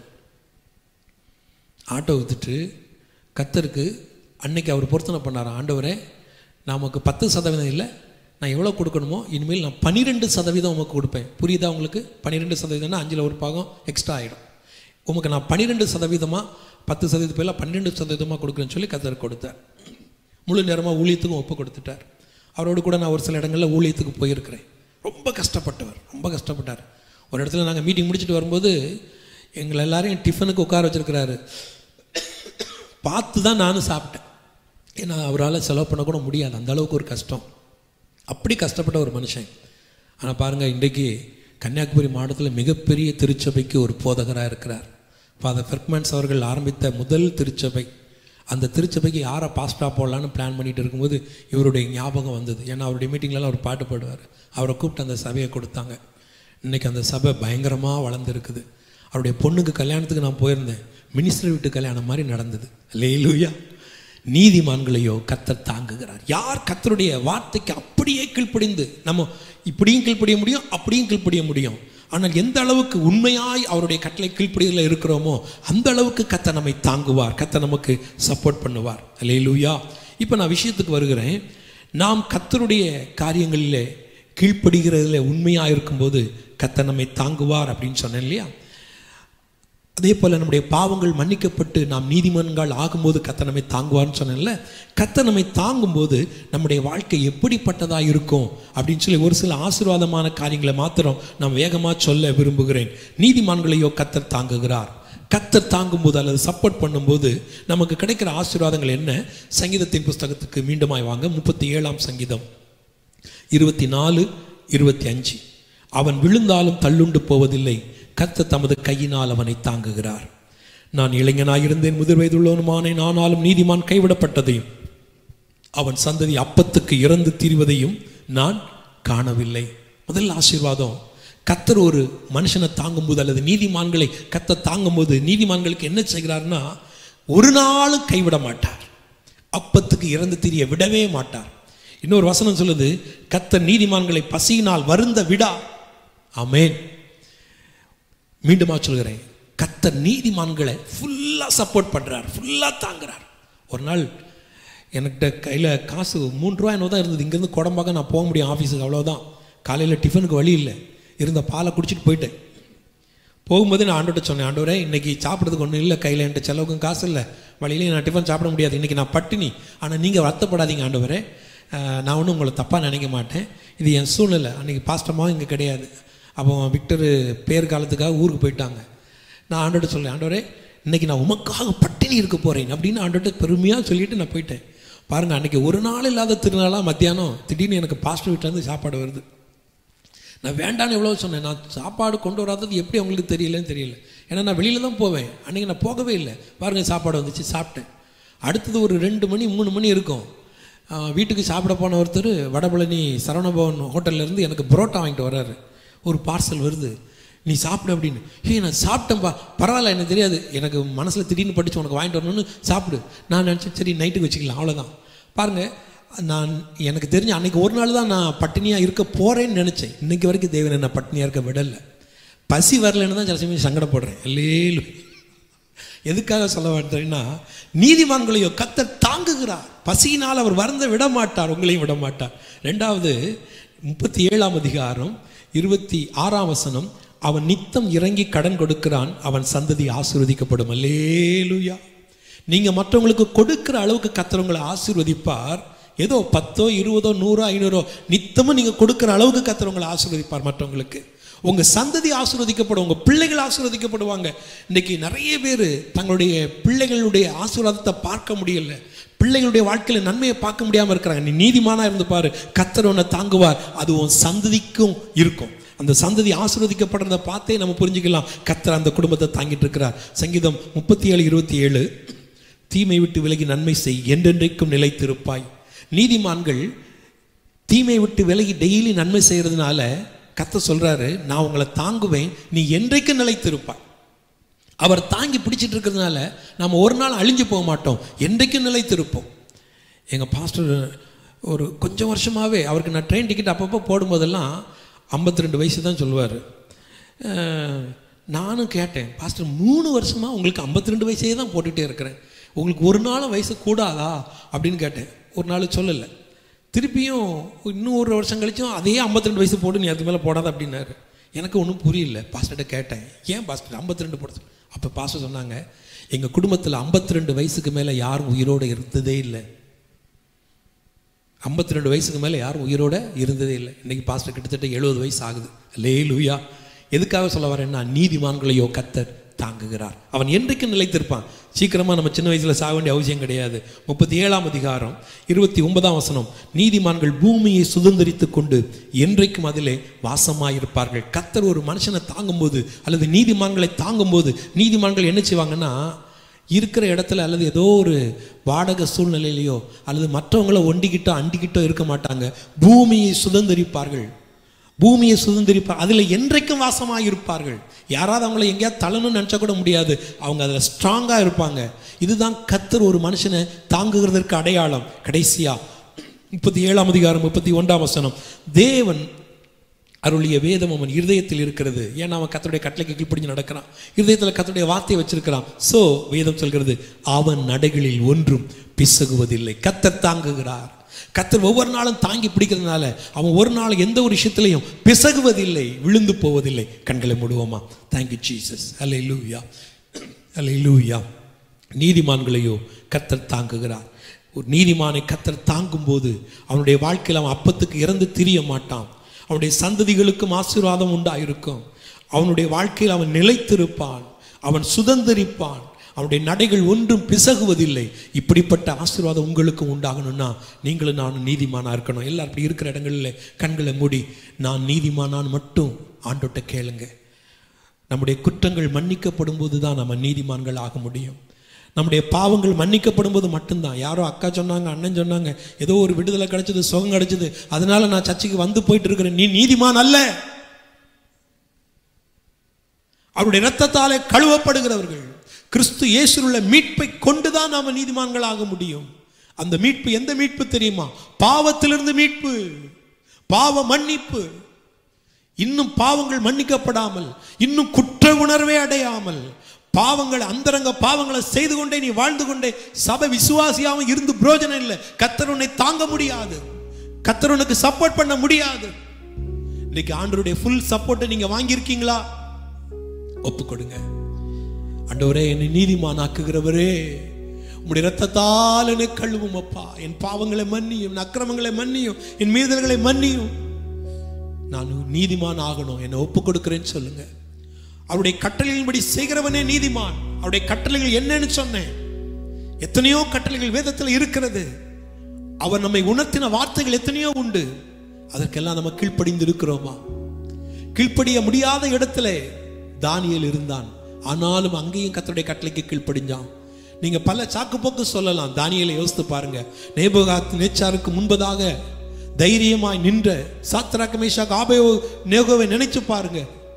S1: ஆட்டோ வித்துட்டு கத்தருக்கு அன்னைக்கு அவர் பொருத்தனை பண்ணார் ஆண்டவரே நமக்கு பத்து சதவீதம் இல்லை நான் எவ்வளோ கொடுக்கணுமோ இனிமேல் நான் பன்னிரெண்டு சதவீதம் உமக்கு கொடுப்பேன் புரியுதா உங்களுக்கு பன்னிரெண்டு சதவீதம்னா அஞ்சில் ஒரு பாகம் எக்ஸ்ட்ரா ஆகிடும் உமக்கு நான் பன்னிரெண்டு சதவீதமாக பத்து சதவீதம் பேரில் பன்னிரெண்டு சதவீதமாக கொடுக்குறேன்னு சொல்லி கத்தர் கொடுத்தார் முழு நேரமாக ஊழியத்துக்கும் ஒப்பு கொடுத்துட்டார் அவரோடு கூட நான் ஒரு சில இடங்களில் ஊழியத்துக்கு போயிருக்கிறேன் ரொம்ப கஷ்டப்பட்டவர் ரொம்ப கஷ்டப்பட்டார் ஒரு இடத்துல நாங்கள் மீட்டிங் முடிச்சுட்டு வரும்போது எங்களை எல்லாரையும் டிஃபனுக்கு உட்கார வச்சிருக்கிறாரு பார்த்து தான் நானும் சாப்பிட்டேன் ஏன்னா அவரால் செலவு பண்ண கூட முடியாது அந்த அளவுக்கு ஒரு கஷ்டம் அப்படி கஷ்டப்பட்ட ஒரு மனுஷன் ஆனால் பாருங்கள் இன்றைக்கு கன்னியாகுமரி மாவட்டத்தில் மிகப்பெரிய திருச்சபைக்கு ஒரு போதகராக இருக்கிறார் ஃபாதர் ஃபெர்க்மன்ஸ் அவர்கள் ஆரம்பித்த முதல் திருச்சபை அந்த திருச்சபைக்கு யாரை பாஸ்டா போடலான்னு பிளான் பண்ணிட்டு இருக்கும்போது இவருடைய ஞாபகம் வந்தது ஏன்னா அவருடைய மீட்டிங்லலாம் அவர் பாட்டு பாடுவார் அவரை கூப்பிட்டு அந்த சபையை கொடுத்தாங்க இன்னைக்கு அந்த சபை பயங்கரமாக வளர்ந்துருக்குது அவருடைய பொண்ணுக்கு கல்யாணத்துக்கு நான் போயிருந்தேன் மினிஸ்டர் வீட்டு கல்யாணம் மாதிரி நடந்தது லேலூயா நீதிமான்களையோ கத்தர் தாங்குகிறார் யார் கத்தருடைய வார்த்தைக்கு அப்படியே கீழ்ப்படிந்து நம்ம இப்படியும் கீழ்ப்படிய முடியும் அப்படியும் கீழ்ப்படிய முடியும் ஆனால் எந்த அளவுக்கு உண்மையாய் அவருடைய கட்டளை கீழ்ப்படியில் இருக்கிறோமோ அந்த அளவுக்கு கத்த நம்மை தாங்குவார் கத்த நமக்கு சப்போர்ட் பண்ணுவார் லேலூயா இப்போ நான் விஷயத்துக்கு வருகிறேன் நாம் கத்தருடைய காரியங்களிலே கீழ்ப்படுகிறதுல உண்மையாக இருக்கும்போது கத்த நம்மை தாங்குவார் அப்படின்னு சொன்னேன் இல்லையா அதே போல் நம்முடைய பாவங்கள் மன்னிக்கப்பட்டு நாம் நீதிமன்றங்கள் ஆகும்போது கத்த நம்மை தாங்குவார்னு சொன்னேன்ல கத்த நம்மை தாங்கும்போது நம்முடைய வாழ்க்கை எப்படிப்பட்டதாக இருக்கும் அப்படின்னு சொல்லி ஒரு சில ஆசீர்வாதமான காரியங்களை மாத்திரம் நான் வேகமாக சொல்ல விரும்புகிறேன் நீதிமான்களையோ கத்தர் தாங்குகிறார் கத்தர் தாங்கும்போது அல்லது சப்போர்ட் பண்ணும்போது நமக்கு கிடைக்கிற ஆசீர்வாதங்கள் என்ன சங்கீதத்தின் புஸ்தகத்துக்கு மீண்டுமாய் வாங்க முப்பத்தி ஏழாம் சங்கீதம் இருபத்தி நாலு இருபத்தி அஞ்சு அவன் விழுந்தாலும் தள்ளுண்டு போவதில்லை கர்த்தர் தமது கையினால் அவனை தாங்குகிறார் நான் இளைஞனாயிருந்தேன் முதிர் வயதுள்ளவனுமானேன் ஆனாலும் நீதிமான் கைவிடப்பட்டதையும் அவன் சந்ததி அப்பத்துக்கு இறந்து தீர்வதையும் நான் காணவில்லை முதல் ஆசீர்வாதம் கத்தர் ஒரு மனுஷனை தாங்கும்போது அல்லது நீதிமான்களை கத்த தாங்கும்போது நீதிமான்களுக்கு என்ன செய்கிறார்னா ஒரு நாளும் கைவிட மாட்டார் அப்பத்துக்கு இறந்து திரிய விடவே மாட்டார் இன்னொரு வசனம் சொல்லுது கத்தர் நீதிமான்களை பசியினால் வருந்த விடா ஆமென் மீண்டுமா சொல்கிறேன் கத்தர் நீதிமான்களை ஃபுல்லாக சப்போர்ட் பண்ணுறார் ஃபுல்லாக தாங்குறார் ஒரு நாள் என்கிட்ட கையில் காசு மூணு ரூபா என்னவோ தான் இருந்தது இங்கேருந்து குடம்பாக்க நான் போக முடியும் ஆஃபீஸுக்கு அவ்வளோதான் காலையில் டிஃபனுக்கு வழி இல்லை இருந்த பாலை குடிச்சிட்டு போயிட்டேன் போகும்போது நான் ஆண்டோட்ட சொன்னேன் ஆண்டவரே இன்னைக்கு சாப்பிட்றதுக்கு ஒன்றும் இல்லை கையில் என்கிட்ட செலவுக்கும் காசு இல்லை வழியிலையும் நான் டிஃபன் சாப்பிட முடியாது இன்றைக்கி நான் பட்டினி ஆனால் நீங்கள் வருத்தப்படாதீங்க ஆண்டவரே அஹ், நான் ஒன்றும் உங்களை தப்பாக நினைக்க மாட்டேன் இது என் சூழ்நிலை அன்றைக்கி பாஸ்டமாவும் இங்கே கிடையாது அப்போ விக்டர் பேர் காலத்துக்காக ஊருக்கு போயிட்டாங்க நான் ஆண்டோட்ட சொல்லேன் ஆண்டவரே இன்னைக்கு நான் உமக்காக பட்டினி இருக்க போகிறேன் அப்படின்னு ஆண்டோட்ட பெருமையாக சொல்லிட்டு நான் போயிட்டேன் பாருங்கள் அன்றைக்கி ஒரு நாள் இல்லாத திருநாளாக மத்தியானம் திடீர்னு எனக்கு பாஸ்டர் வீட்டிலேருந்து சாப்பாடு வருது நான் வேண்டான்னு எவ்வளோ சொன்னேன் நான் சாப்பாடு கொண்டு வராதது எப்படி அவங்களுக்கு தெரியலன்னு தெரியல ஏன்னா நான் வெளியில் தான் போவேன் அன்றைக்கி நான் போகவே இல்லை பாருங்கள் சாப்பாடு வந்துச்சு சாப்பிட்டேன் அடுத்தது ஒரு ரெண்டு மணி மூணு மணி இருக்கும் ஆ, வீட்டுக்கு சாப்பிட போன ஒருத்தர் வடபழனி சரவணபவன் ஹோட்டல்ல இருந்து எனக்கு புரோட்டா வாங்கிட்டு வர்றாரு ஒரு பார்சல் வருது நீ சாப்பிடு அப்படின்னு ஏய் நான் சாப்பிட்டேன்பா பரவாயில்ல எனக்கு தெரியாது எனக்கு மனசில் திடீர்னு படிச்சு உனக்கு வாங்கிட்டு வரணும்னு சாப்பிடு நான் நினச்சேன் சரி நைட்டுக்கு வச்சுக்கலாம் அவ்வளோதான் பாருங்க நான் எனக்கு தெரிஞ்ச அன்னைக்கு ஒரு நாள் தான் நான் பட்டினியாக இருக்க போகிறேன்னு நினச்சேன் இன்னைக்கு வரைக்கும் தேவன் என்ன பட்டினியாக இருக்க விடலை பசி வரலைன்னு தான் சில சமயம் சங்கடப்படுறேன் இல்லேலும் எதுக்காக சொல்ல மாட்டேன்னா நீதிமான்களையோ கத்தர் தாங்குகிறார் பசியினால் அவர் வருந்த விட மாட்டார் உங்களையும் விட மாட்டார் ரெண்டாவது முப்பத்தி ஏழாம் அதிகாரம் இருபத்தி ஆறாம் வசனம் அவன் நித்தம் இறங்கி கடன் கொடுக்கிறான் அவன் சந்ததி ஆசீர்வதிக்கப்படும் அல்லேலுயா நீங்க மற்றவங்களுக்கு கொடுக்கிற அளவுக்கு கத்தர் உங்களை ஆசீர்வதிப்பார் ஏதோ பத்தோ இருபதோ நூறோ ஐநூறோ நித்தமும் நீங்க கொடுக்கிற அளவுக்கு கத்தர் உங்களை ஆசீர்வதிப்பார் மற்றவங்களுக்கு உங்க சந்ததி ஆசீர்வதிக்கப்படும் உங்க பிள்ளைகள் ஆசீர்வதிக்கப்படுவாங்க இன்னைக்கு நிறைய பேர் தங்களுடைய பிள்ளைகளுடைய ஆசீர்வாதத்தை பார்க்க முடியல பிள்ளைகளுடைய வாழ்க்கையில நன்மையை பார்க்க முடியாம இருக்கிறாங்க நீ நீதிமானா இருந்து பாரு கத்தர் உன்னை தாங்குவார் அது உன் சந்ததிக்கும் இருக்கும் அந்த சந்ததி ஆசீர்வதிக்கப்படுறத பார்த்தே நம்ம புரிஞ்சுக்கலாம் கத்தர் அந்த குடும்பத்தை தாங்கிட்டு இருக்கிறார் சங்கீதம் முப்பத்தி ஏழு இருபத்தி ஏழு தீமை விட்டு விலகி நன்மை செய் என்றென்றைக்கும் நிலைத்திருப்பாய் நீதிமான்கள் தீமை விட்டு விலகி டெய்லி நன்மை செய்யறதுனால கத்த சொல்றாரு நான் உங்களை தாங்குவேன் நீ என்றைக்கும் நிலைத்திருப்பாய் அவர் தாங்கி பிடிச்சிட்டு இருக்கிறதுனால நம்ம ஒரு நாள் அழிஞ்சு போக மாட்டோம் என்றைக்கும் நிலைத்திருப்போம் எங்கள் பாஸ்டர் ஒரு கொஞ்சம் வருஷமாகவே அவருக்கு நான் ட்ரெயின் டிக்கெட் அப்பப்போ போடும்போதெல்லாம் ஐம்பத்தி ரெண்டு வயசு தான் சொல்லுவார் நானும் கேட்டேன் பாஸ்டர் மூணு வருஷமாக உங்களுக்கு ஐம்பத்தி ரெண்டு வயசே தான் போட்டுகிட்டே இருக்கிறேன் உங்களுக்கு ஒரு நாளும் வயசு கூடாதா அப்படின்னு கேட்டேன் ஒரு நாள் சொல்லலை திருப்பியும் இன்னும் ஒரு வருஷம் கழிச்சும் அதே 52 ரெண்டு வயசு போடு நீ அதுக்கு மேலே போடாத அப்படின்னாரு எனக்கு ஒன்றும் புரியல பாஸ்டர்கிட்ட கேட்டேன் ஏன் பாஸ்டர் 52 ரெண்டு போட அப்போ பாஸ்டர் சொன்னாங்க எங்கள் குடும்பத்தில் 52 ரெண்டு வயசுக்கு மேலே யாரும் உயிரோடு இருந்ததே இல்லை 52 ரெண்டு வயசுக்கு மேலே யாரும் உயிரோட இருந்ததே இல்லை இன்னைக்கு பாஸ்டர் கிட்டத்தட்ட எழுபது வயசு ஆகுது லே லூயா எதுக்காக சொல்ல வரேன்னா நீதிமான்களையோ கத்தர் தாங்குகிறார் அவன் என்றைக்கும் நிலைத்திருப்பான் சீக்கிரமாக நம்ம சின்ன வயசில் சாக வேண்டிய அவசியம் கிடையாது முப்பத்தி ஏழாம் அதிகாரம் இருபத்தி ஒன்பதாம் வசனம் நீதிமான்கள் பூமியை சுதந்திரித்து கொண்டு என்றைக்கும் அதிலே வாசமாயிருப்பார்கள் கத்தர் ஒரு மனுஷனை தாங்கும்போது அல்லது நீதிமான்களை தாங்கும்போது நீதிமான்கள் என்ன செய்வாங்கன்னா இருக்கிற இடத்துல அல்லது ஏதோ ஒரு வாடகை சூழ்நிலையிலையோ அல்லது மற்றவங்கள ஒண்டிக்கிட்டோ அண்டிக்கிட்டோ இருக்க மாட்டாங்க பூமியை சுதந்திரிப்பார்கள் பூமியை சுதந்திரிப்பார் அதில் என்றைக்கும் வாசமாக இருப்பார்கள் யாராவது அவங்கள எங்கேயாவது தள்ளணும்னு நினச்சா கூட முடியாது அவங்க அதில் ஸ்ட்ராங்காக இருப்பாங்க இதுதான் கத்தர் ஒரு மனுஷனை தாங்குகிறதற்கு அடையாளம் கடைசியா முப்பத்தி ஏழாம் அதிகாரம் முப்பத்தி ஒன்றாம் வசனம் தேவன் அருளிய வேதம் அவன் இருதயத்தில் இருக்கிறது ஏன்னா அவன் கத்தருடைய கட்டளைக்கு கீழ்ப்படிஞ்சு நடக்கிறான் இருதயத்தில் கத்தருடைய வார்த்தையை வச்சிருக்கிறான் சோ வேதம் சொல்கிறது அவன் நடைகளில் ஒன்றும் பிசகுவதில்லை கத்தர் தாங்குகிறார் கத்தர் ஒவ்வொரு நாளும் தாங்கி பிடிக்கிறதுனால அவன் ஒரு நாள் எந்த ஒரு விஷயத்திலையும் பிசகுவதில்லை விழுந்து போவதில்லை கண்களை மூடுவோமா தேங்க்யூ ஜீசஸ் அல்ல லூயா அல்ல லூயா நீதிமான்களையோ கத்தர் தாங்குகிறார் ஒரு நீதிமானை கத்தர் தாங்கும்போது அவனுடைய வாழ்க்கையில் அவன் அப்பத்துக்கு இறந்து திரிய மாட்டான் அவனுடைய சந்ததிகளுக்கும் ஆசீர்வாதம் உண்டாயிருக்கும் அவனுடைய வாழ்க்கையில் அவன் நிலைத்திருப்பான் அவன் சுதந்திரிப்பான் அவனுடைய நடைகள் ஒன்றும் பிசகுவதில்லை இப்படிப்பட்ட ஆசீர்வாதம் உங்களுக்கும் உண்டாகணும்னா நீங்களும் நானும் நீதிமானா இருக்கணும் எல்லாம் அப்படி இருக்கிற இடங்களில் கண்களை மூடி நான் நீதிமானான்னு மட்டும் ஆண்டோட்ட கேளுங்க நம்முடைய குற்றங்கள் மன்னிக்கப்படும் போது தான் நம்ம நீதிமான்கள் ஆக முடியும் நம்முடைய பாவங்கள் மன்னிக்கப்படும் போது மட்டும்தான் யாரோ அக்கா சொன்னாங்க அண்ணன் சொன்னாங்க ஏதோ ஒரு விடுதலை கிடைச்சது சுகம் கிடைச்சது அதனால நான் சர்ச்சைக்கு வந்து போயிட்டு இருக்கிறேன் நீ நீதிமான் அல்ல அவருடைய இரத்தத்தாலே கழுவப்படுகிறவர்கள் கிறிஸ்து இயேசுள்ள மீட்பை கொண்டுதான் நாம நீதிமான்கள் ஆக முடியும் அந்த மீட்பு எந்த மீட்பு தெரியுமா பாவத்திலிருந்து மீட்பு பாவ மன்னிப்பு இன்னும் பாவங்கள் மன்னிக்கப்படாமல் இன்னும் குற்ற உணர்வே அடையாமல் பாவங்கள் அந்தரங்க பாவங்களை செய்து கொண்டே நீ வாழ்ந்து கொண்டே சபை விசுவாசியாவும் இருந்து புரோஜனம் இல்லை கத்தர் உன்னை தாங்க முடியாது கத்தர் உனக்கு சப்போர்ட் பண்ண முடியாது இன்னைக்கு ஆண்டருடைய ஃபுல் சப்போர்ட்டை நீங்க வாங்கியிருக்கீங்களா ஒப்பு கொடுங்க ஆண்டவரே என்னை நீதிமானாக்குகிறவரே உம்முடைய ரத்தத்தால் என்னை கழுவும் அப்பா என் பாவங்களை மன்னியும் என் அக்கிரமங்களை மன்னியும் என் மீதல்களை மன்னியும் நான் நீதிமான் ஆகணும் என்னை ஒப்பு கொடுக்கிறேன்னு சொல்லுங்க அவருடைய கட்டளைகளின்படி செய்கிறவனே நீதிமான் அவருடைய கட்டளைகள் என்னன்னு சொன்னேன் எத்தனையோ கட்டளைகள் வேதத்தில் இருக்கிறது அவர் நம்மை உணர்த்தின வார்த்தைகள் எத்தனையோ உண்டு அதற்கெல்லாம் நம்ம கீழ்ப்படிந்து இருக்கிறோமா கீழ்ப்படிய முடியாத இடத்துல தானியல் இருந்தான் ஆனாலும் அங்கேயும் கத்தருடைய கட்டளைக்கு கீழ்ப்படிஞ்சான் நீங்க பல சாக்கு போக்கு சொல்லலாம் தானியலை யோசித்து பாருங்க நேபுகாத் நேச்சாருக்கு முன்பதாக தைரியமாய் நின்ற சாத்ராக் மேஷாக் ஆபயோ நேகோவை நினைச்சு பாருங்க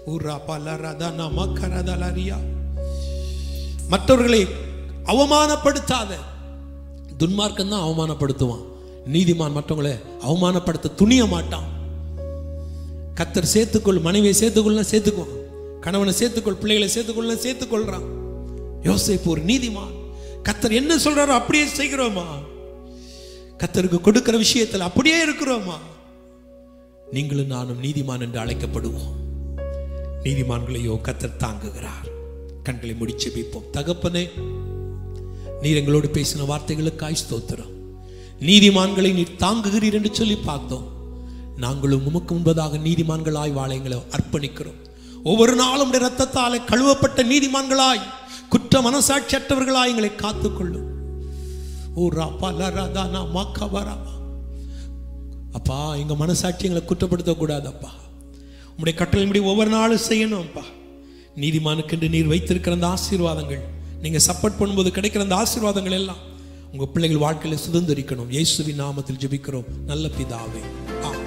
S1: ஊரா பலரதா நமக்கரதலரியா மற்றவர்களை அவமானப்படுத்தாத துன்மார்க்கம் தான் அவமானப்படுத்துவான் நீதிமான் மற்றவங்களை அவமானப்படுத்த துணிய மாட்டான் கத்தர் சேர்த்துக்கொள் மனைவியை சேர்த்துக்கொள்ள சேர்த்துக்குவான் கணவனை சேர்த்துக்கொள் பிள்ளைகளை சேர்த்துக்கொள்ள சேர்த்துக்கொள்றான் யோசிப்பு ஒரு நீதிமான் கத்தர் என்ன சொல்றாரோ அப்படியே செய்கிறோமா கத்தருக்கு கொடுக்கிற விஷயத்தில் அப்படியே இருக்கிறோமா நீங்களும் நானும் நீதிமான் என்று அழைக்கப்படுவோம் நீதிமான்களையோ கத்தர் தாங்குகிறார் கண்களை முடிச்சு வைப்போம் தகப்பனே நீர் எங்களோடு பேசின வார்த்தைகளுக்காய் ஸ்தோத்திரம் நீதிமான்களை நீர் தாங்குகிறீர் என்று சொல்லி பார்த்தோம் நாங்களும் உமக்கு முன்பதாக நீதிமான்களாய் வாழ எங்களை அர்ப்பணிக்கிறோம் ஒவ்வொரு நாளும் உடைய ரத்தத்தாலே கழுவப்பட்ட நீதிமான்களாய் குற்ற மனசாட்சியற்றவர்களாய் எங்களை காத்துக்கொள்ளும் ஓ ராப்பா லரதானா மாக்கவரா அப்பா எங்க மனசாட்சி எங்களை குற்றப்படுத்தக்கூடாது அப்பா உங்களுடைய கட்டளையின்படி ஒவ்வொரு நாளும் செய்யணும் அப்பா நீதிமானுக்கென்று நீர் வைத்திருக்கிற அந்த ஆசீர்வாதங்கள் நீங்க சப்போர்ட் பண்ணும்போது கிடைக்கிற அந்த ஆசீர்வாதங்கள் எல்லாம் உங்க பிள்ளைகள் வாழ்க்கையில சுதந்திரிக்கணும் இயேசுவின் நாமத்தில் ஜெபிக்கிறோம் நல்ல பிதாவே ஆமென்